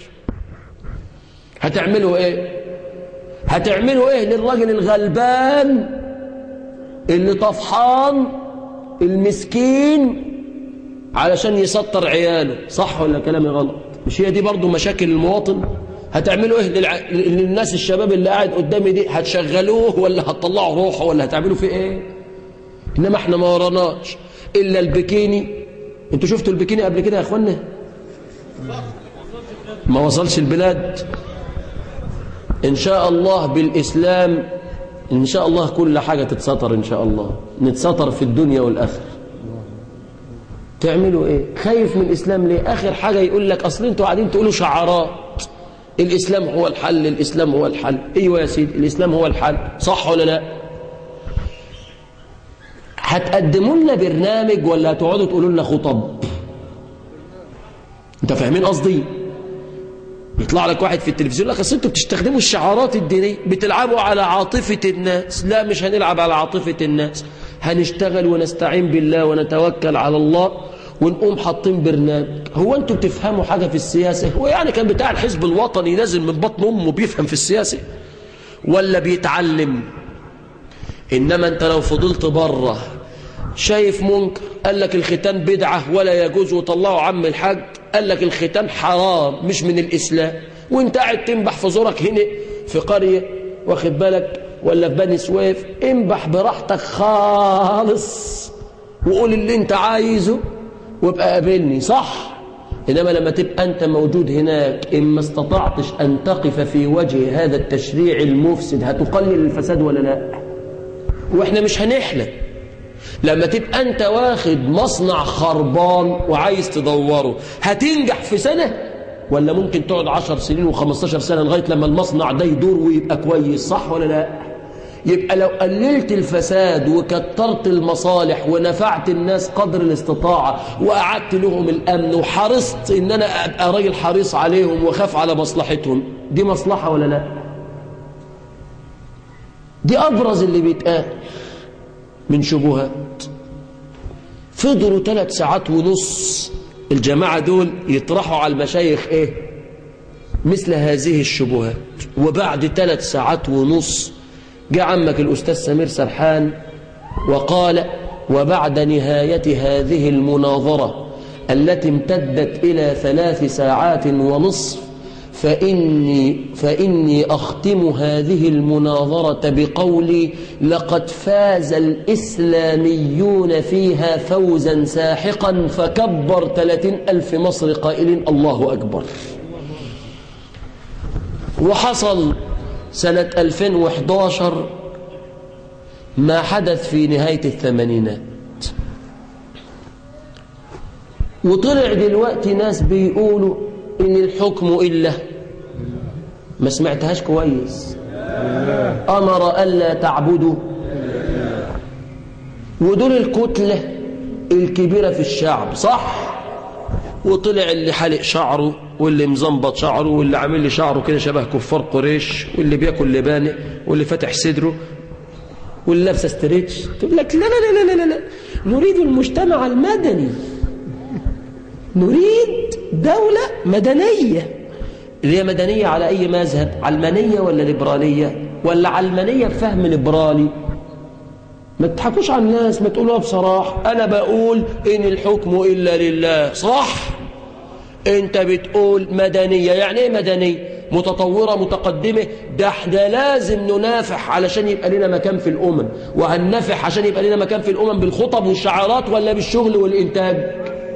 هتعملوا ايه هتعملوا ايه للراجل الغلبان اللي طفحان المسكين علشان يسطر عياله صح ولا كلامي غلط مش هي دي برضو مشاكل المواطن هتعملوا ايه للع... للناس الشباب اللي قاعد قدامي دي هتشغلوه ولا هتطلعوا روحه ولا هتعملوا فيه ايه انما احنا ما وراناش الا البكيني انتوا شفتوا البكيني قبل كده يا اخوانا ما وصلش البلاد إن شاء الله بالإسلام إن شاء الله كل حاجة تتسطر إن شاء الله نتسطر في الدنيا والآخرة تعملوا إيه خايف من الإسلام ليه آخر حاجة يقول لك أصل أنتوا قاعدين تقولوا شعارات الإسلام هو الحل الإسلام هو الحل أيوة يا سيدي الإسلام هو الحل صح ولا لا هتقدموا لنا برنامج ولا هتقعدوا تقولوا لنا خطب انت فاهمين قصدي يطلع لك واحد في التلفزيون لك اصل انتوا بتستخدموا الشعارات الدينيه بتلعبوا على عاطفه الناس لا مش هنلعب على عاطفه الناس هنشتغل ونستعين بالله ونتوكل على الله ونقوم حاطين برنامج هو انتوا بتفهموا حاجة في السياسة هو يعني كان بتاع الحزب الوطني نازل من بطن امه بيفهم في السياسة ولا بيتعلم انما انت لو فضلت بره شايف منكر قال لك الختان بدعة ولا يجوز وطلعوا عم الحاج قال لك الختان حرام مش من الإسلام وانت قاعد تنبح في زورك هنا في قرية واخد بالك ولا في بني سويف انبح براحتك خالص وقول اللي انت عايزه وابقى قابلني صح إنما لما تبقى أنت موجود هناك إن ما استطعتش أن تقف في وجه هذا التشريع المفسد هتقلل الفساد ولا لا وإحنا مش هنحلم لما تبقى أنت واخد مصنع خربان وعايز تدوره هتنجح في سنة ولا ممكن تقعد عشر سنين و15 سنة لغاية لما المصنع ده يدور ويبقى كويس صح ولا لا يبقى لو قللت الفساد وكترت المصالح ونفعت الناس قدر الاستطاعة وأعدت لهم الأمن وحرصت إن أنا أبقى راجل حريص عليهم وخاف على مصلحتهم دي مصلحة ولا لا دي أبرز اللي بيتقال من شبهات فضلوا ثلاث ساعات ونص الجماعة دول يطرحوا على المشايخ ايه مثل هذه الشبهات وبعد ثلاث ساعات ونص جاء عمك الأستاذ سمير سرحان وقال وبعد نهاية هذه المناظرة التي امتدت إلى ثلاث ساعات ونصف فإني, فإني أختم هذه المناظرة بقولي لقد فاز الإسلاميون فيها فوزا ساحقا فكبر ثلاثين ألف مصر قائلين الله أكبر وحصل سنة 2011 ما حدث في نهاية الثمانينات وطلع دلوقتي ناس بيقولوا إن الحكم إلا ما سمعتهاش كويس أمر ألا تعبدوا ودول الكتلة الكبيرة في الشعب صح وطلع اللي حلق شعره واللي مزنبط شعره واللي عامل لي شعره كده شبه كفار قريش واللي بياكل لبانه واللي فاتح صدره واللي لابسه ستريتش تقول لك لا لا لا لا لا, لا. نريد المجتمع المدني نريد دولة مدنية اللي هي مدنية على أي مذهب علمانية ولا ليبرالية ولا علمانية بفهم ليبرالي ما تضحكوش على الناس ما تقولوها بصراحة أنا بقول إن الحكم إلا لله صح أنت بتقول مدنية يعني إيه مدنية متطورة متقدمة ده احنا لازم ننافح علشان يبقى لنا مكان في الأمم وهننافح عشان يبقى لنا مكان في الأمم بالخطب والشعارات ولا بالشغل والإنتاج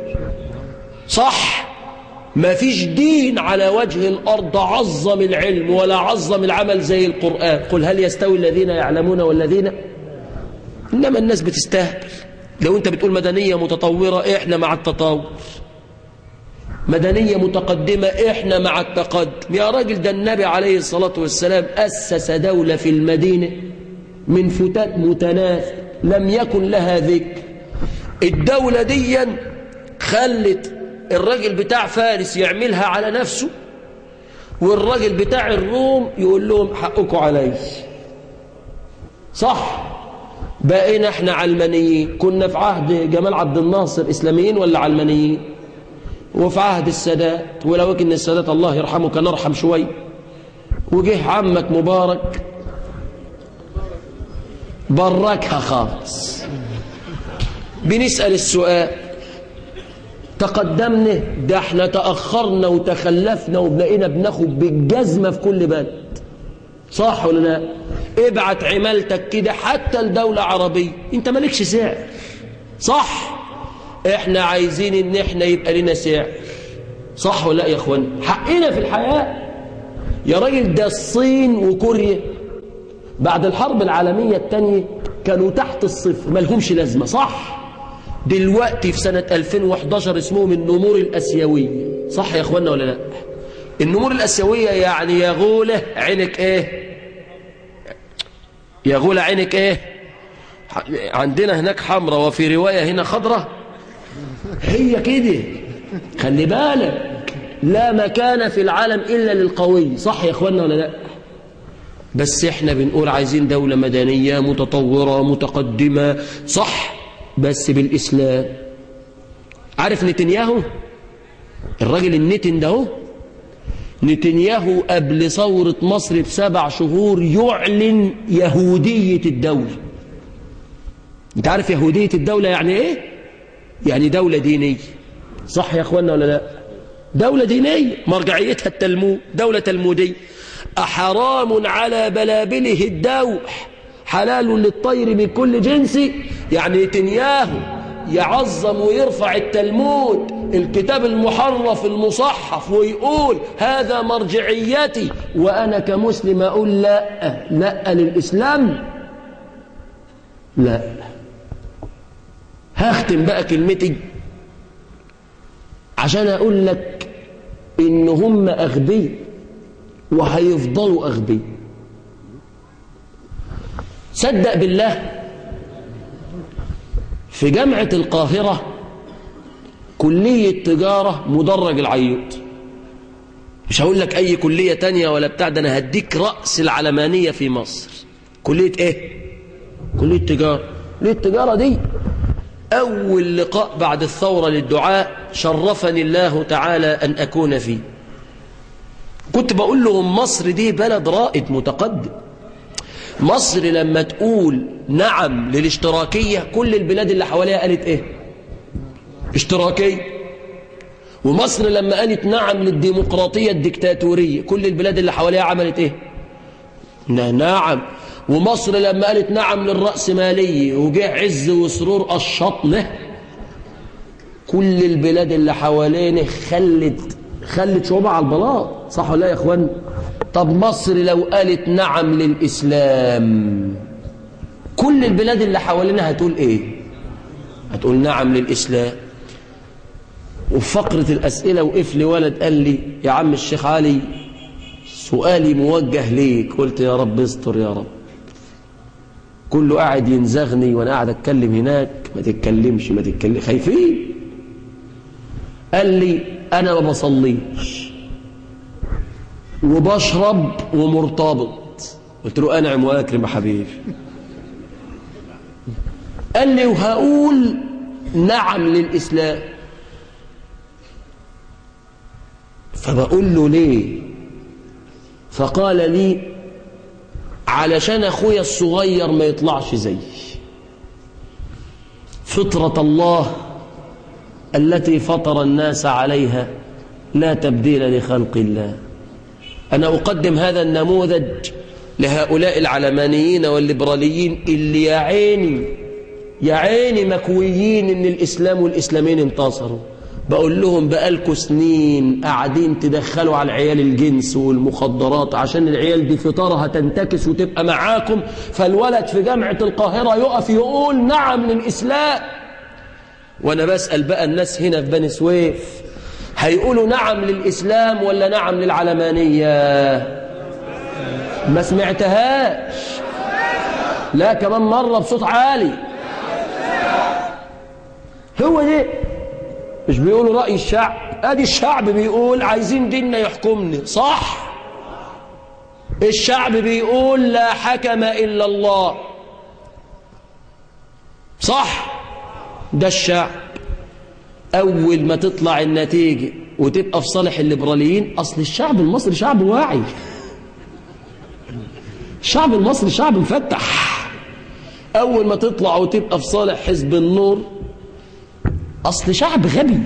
صح ما فيش دين على وجه الأرض عظم العلم ولا عظم العمل زي القرآن قل هل يستوي الذين يعلمون والذين إنما الناس بتستهبل لو أنت بتقول مدنية متطورة إحنا مع التطور مدنية متقدمة إحنا مع التقدم يا راجل ده النبي عليه الصلاة والسلام أسس دولة في المدينة من فتات متناث لم يكن لها ذكر الدولة دي خلت الراجل بتاع فارس يعملها على نفسه والراجل بتاع الروم يقول لهم حقكم علي صح بقينا احنا علمانيين كنا في عهد جمال عبد الناصر اسلاميين ولا علمانيين وفي عهد السادات ولو ان السادات الله يرحمه كان ارحم شوي وجه عمك مبارك بركها خالص بنسأل السؤال تقدمنا ده احنا تأخرنا وتخلفنا وبقينا بناخد بالجزمة في كل بلد صح ولا لا ابعت عمالتك كده حتى لدولة عربية انت مالكش سعر صح احنا عايزين ان احنا يبقى لنا سعر صح ولا لا يا اخوان حقنا في الحياة يا راجل ده الصين وكوريا بعد الحرب العالمية الثانية كانوا تحت الصفر مالهمش لازمة صح دلوقتي في سنة 2011 اسمهم النمور الأسيوية صح يا اخوانا ولا لا النمور الأسيوية يعني يا غولة عينك ايه يا غولة عينك ايه عندنا هناك حمراء وفي رواية هنا خضرة هي كده خلي بالك لا مكان في العالم إلا للقوي صح يا اخوانا ولا لا بس احنا بنقول عايزين دولة مدنية متطورة متقدمة صح بس بالإسلام عارف نتنياهو الراجل النتن ده هو نتنياهو قبل ثورة مصر بسبع شهور يعلن يهودية الدولة انت عارف يهودية الدولة يعني ايه يعني دولة دينية صح يا اخوانا ولا لا دولة دينية مرجعيتها التلمود دولة تلمودية أحرام على بلابله الدوح حلال للطير من كل جنس يعني نتنياهو يعظم ويرفع التلمود الكتاب المحرف المصحف ويقول هذا مرجعيتي وأنا كمسلم أقول لا لا للإسلام لا هختم بقى كلمتي عشان أقول لك إن هم أغبياء وهيفضلوا أغبياء صدق بالله في جامعة القاهرة كلية تجارة مدرج العيوط مش هقول لك أي كلية تانية ولا بتاع ده أنا هديك رأس العلمانية في مصر كلية إيه؟ كلية تجارة كلية التجارة دي أول لقاء بعد الثورة للدعاء شرفني الله تعالى أن أكون فيه كنت بقول لهم مصر دي بلد رائد متقدم مصر لما تقول نعم للاشتراكية كل البلاد اللي حواليها قالت ايه اشتراكية ومصر لما قالت نعم للديمقراطية الدكتاتورية كل البلاد اللي حواليها عملت ايه نعم ومصر لما قالت نعم للرأسمالية وجه عز وسرور الشطنة كل البلاد اللي حوالينا خلت خلت شعوبها على البلاط صح ولا يا اخوان طب مصر لو قالت نعم للإسلام كل البلاد اللي حوالينا هتقول ايه هتقول نعم للإسلام وفي فقرة الأسئلة وقف لي ولد قال لي يا عم الشيخ علي سؤالي موجه ليك قلت يا رب استر يا رب كله قاعد ينزغني وانا قاعد اتكلم هناك ما تتكلمش ما تتكلم خايفين قال لي انا ما بصليش وبشرب ومرتبط قلت له انعم واكرم يا حبيبي قال لي وهقول نعم للاسلام فبقول له ليه فقال لي علشان اخويا الصغير ما يطلعش زي فطرة الله التي فطر الناس عليها لا تبديل لخلق الله أنا أقدم هذا النموذج لهؤلاء العلمانيين والليبراليين اللي يا عيني يا عيني مكويين ان الإسلام والإسلامين انتصروا بقول لهم بقالكوا سنين قاعدين تدخلوا على العيال الجنس والمخدرات عشان العيال دي فطارها تنتكس وتبقى معاكم فالولد في جامعة القاهرة يقف يقول نعم للإسلام وأنا بسأل بقى الناس هنا في بني سويف هيقولوا نعم للإسلام ولا نعم للعلمانية ما سمعتهاش لا كمان مرة بصوت عالي هو ده مش بيقولوا رأي الشعب ادي الشعب بيقول عايزين ديننا يحكمنا صح الشعب بيقول لا حكم إلا الله صح ده الشعب أول ما تطلع النتيجة وتبقى في صالح الليبراليين أصل الشعب المصري شعب واعي الشعب المصري شعب مفتح أول ما تطلع وتبقى في صالح حزب النور أصل شعب غبي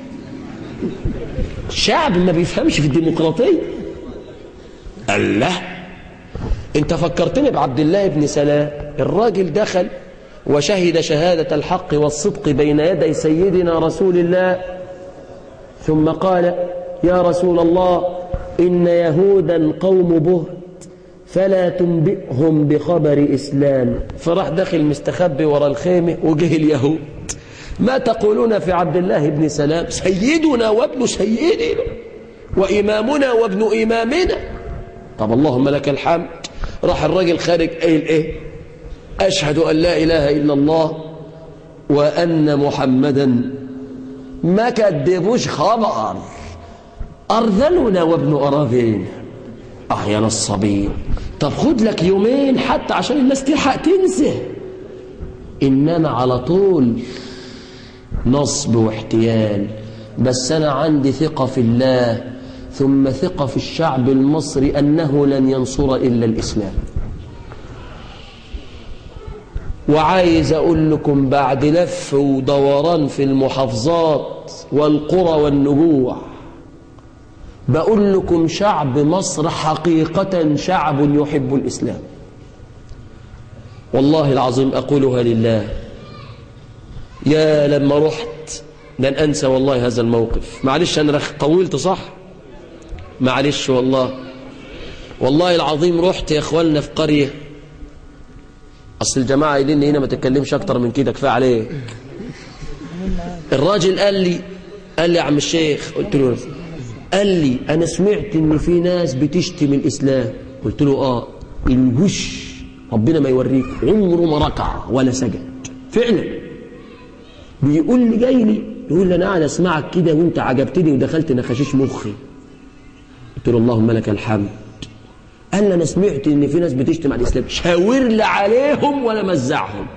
شعب ما بيفهمش في الديمقراطية الله انت فكرتني بعبد الله بن سلام الراجل دخل وشهد شهادة الحق والصدق بين يدي سيدنا رسول الله ثم قال يا رسول الله إن يهودا قوم بهت فلا تنبئهم بخبر إسلام فراح داخل مستخبي ورا الخيمة وجه اليهود ما تقولون في عبد الله بن سلام سيدنا وابن سيدنا وإمامنا وابن إمامنا طب اللهم لك الحمد راح الراجل خارج قايل ايه أشهد أن لا إله إلا الله وأن محمدا ما كدبوش خبر أرذلنا وابن أراذلنا آه يا نصابين طب خد لك يومين حتى عشان الناس تلحق تنسى إنما على طول نصب واحتيال بس أنا عندي ثقة في الله ثم ثقة في الشعب المصري أنه لن ينصر إلا الإسلام وعايز أقول لكم بعد لف ودوران في المحافظات والقرى والنجوع بقول لكم شعب مصر حقيقة شعب يحب الإسلام والله العظيم أقولها لله يا لما رحت لن أنسى والله هذا الموقف معلش أنا رخ- طولت صح معلش والله والله العظيم رحت يا أخواننا في قرية أصل الجماعة قايلين لي هنا ما تتكلمش أكتر من كده كفاية عليك الراجل قال لي قال لي يا عم الشيخ قلت له قال لي أنا سمعت إن في ناس بتشتم الإسلام قلت له آه الوش ربنا ما يوريك عمره ما ركع ولا سجد فعلا بيقول لي جاي لي يقول لي أنا قاعد أسمعك كده وأنت عجبتني ودخلت نخشيش مخي قلت له اللهم لك الحمد قال لي أنا سمعت إن في ناس بتشتم على الإسلام شاور لي عليهم ولا مزعهم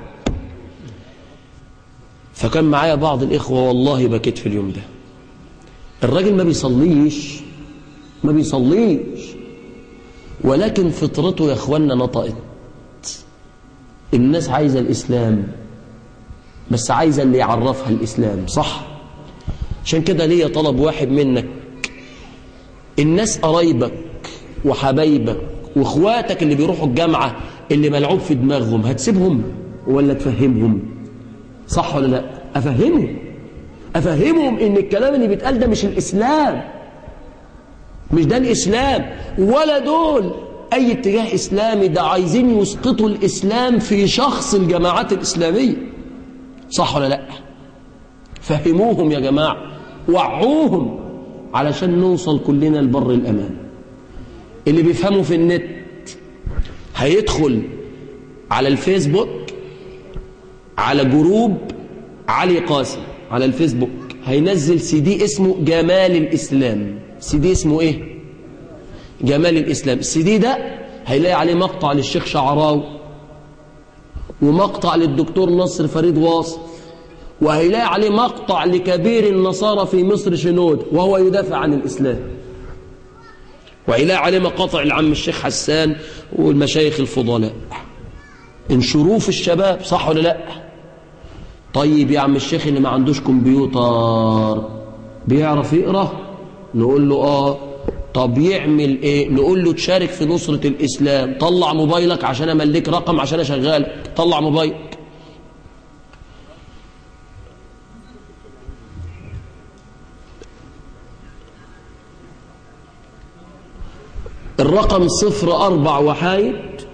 فكان معايا بعض الإخوة والله بكيت في اليوم ده الراجل ما بيصليش ما بيصليش ولكن فطرته يا اخوانا نطقت الناس عايزة الإسلام بس عايزة اللي يعرفها الإسلام صح عشان كده ليا طلب واحد منك الناس قرايبك وحبايبك واخواتك اللي بيروحوا الجامعة اللي ملعوب في دماغهم هتسيبهم ولا تفهمهم صح ولا لا أفهمهم أفهمهم إن الكلام اللي بيتقال ده مش الإسلام مش ده الإسلام ولا دول أي اتجاه إسلامي ده عايزين يسقطوا الإسلام في شخص الجماعات الإسلامية صح ولا لا فهموهم يا جماعة وعوهم علشان نوصل كلنا لبر الأمان اللي بيفهموا في النت هيدخل على الفيسبوك على جروب علي قاسم على الفيسبوك هينزل سي دي اسمه جمال الإسلام سي دي اسمه ايه جمال الإسلام السي دي ده هيلاقي عليه مقطع للشيخ شعراوي ومقطع للدكتور نصر فريد واصف وهيلاقي عليه مقطع لكبير النصارى في مصر شنود وهو يدافع عن الإسلام وهيلاقي عليه مقاطع لعم الشيخ حسان والمشايخ الفضلاء انشروه في الشباب صح ولا لا طيب يا عم الشيخ اللي ما عندوش كمبيوتر بيعرف يقرا نقول له اه طب يعمل ايه نقول له تشارك في نصرة الاسلام طلع موبايلك عشان املك رقم عشان اشغلك طلع موبايلك الرقم صفر أربع وحايد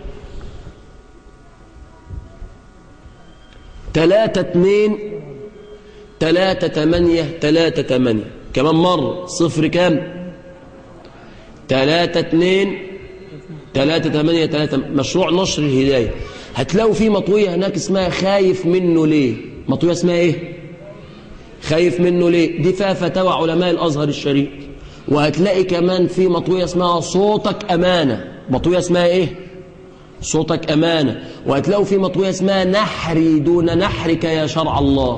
تلاتة اتنين تلاتة تمانية تلاتة تمانية كمان مرة صفر كام تلاتة اتنين تلاتة تمانية تلاتة مشروع نشر الهداية هتلاقوا في مطوية هناك اسمها خايف منه ليه مطوية اسمها ايه خايف منه ليه دي فيها فتاوى علماء الأزهر الشريف وهتلاقي كمان في مطوية اسمها صوتك أمانة مطوية اسمها ايه صوتك أمانة وهتلاقوا في مطوية اسمها نحري دون نحرك يا شرع الله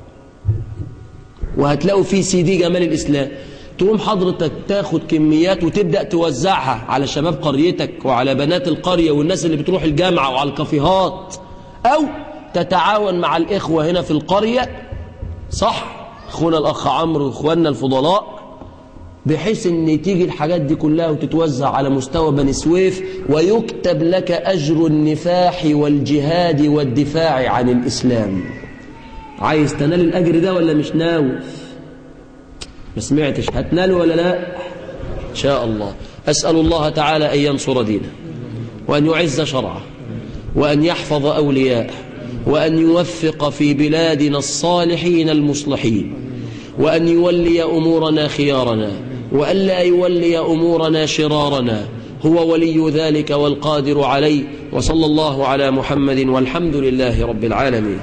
وهتلاقوا في سي دي جمال الإسلام تقوم حضرتك تاخد كميات وتبدأ توزعها على شباب قريتك وعلى بنات القرية والناس اللي بتروح الجامعة وعلى الكافيهات أو تتعاون مع الإخوة هنا في القرية صح أخونا الأخ عمرو وإخواننا الفضلاء بحيث ان تيجي الحاجات دي كلها وتتوزع على مستوى بني سويف ويكتب لك أجر النفاح والجهاد والدفاع عن الإسلام عايز تنال الأجر ده ولا مش ناوي ما سمعتش هتنال ولا لا إن شاء الله أسأل الله تعالى أن ينصر دينه وأن يعز شرعه وأن يحفظ أولياءه وأن يوفق في بلادنا الصالحين المصلحين وأن يولي أمورنا خيارنا وأن لا يولي أمورنا شرارنا هو ولي ذلك والقادر عليه وصلى الله على محمد والحمد لله رب العالمين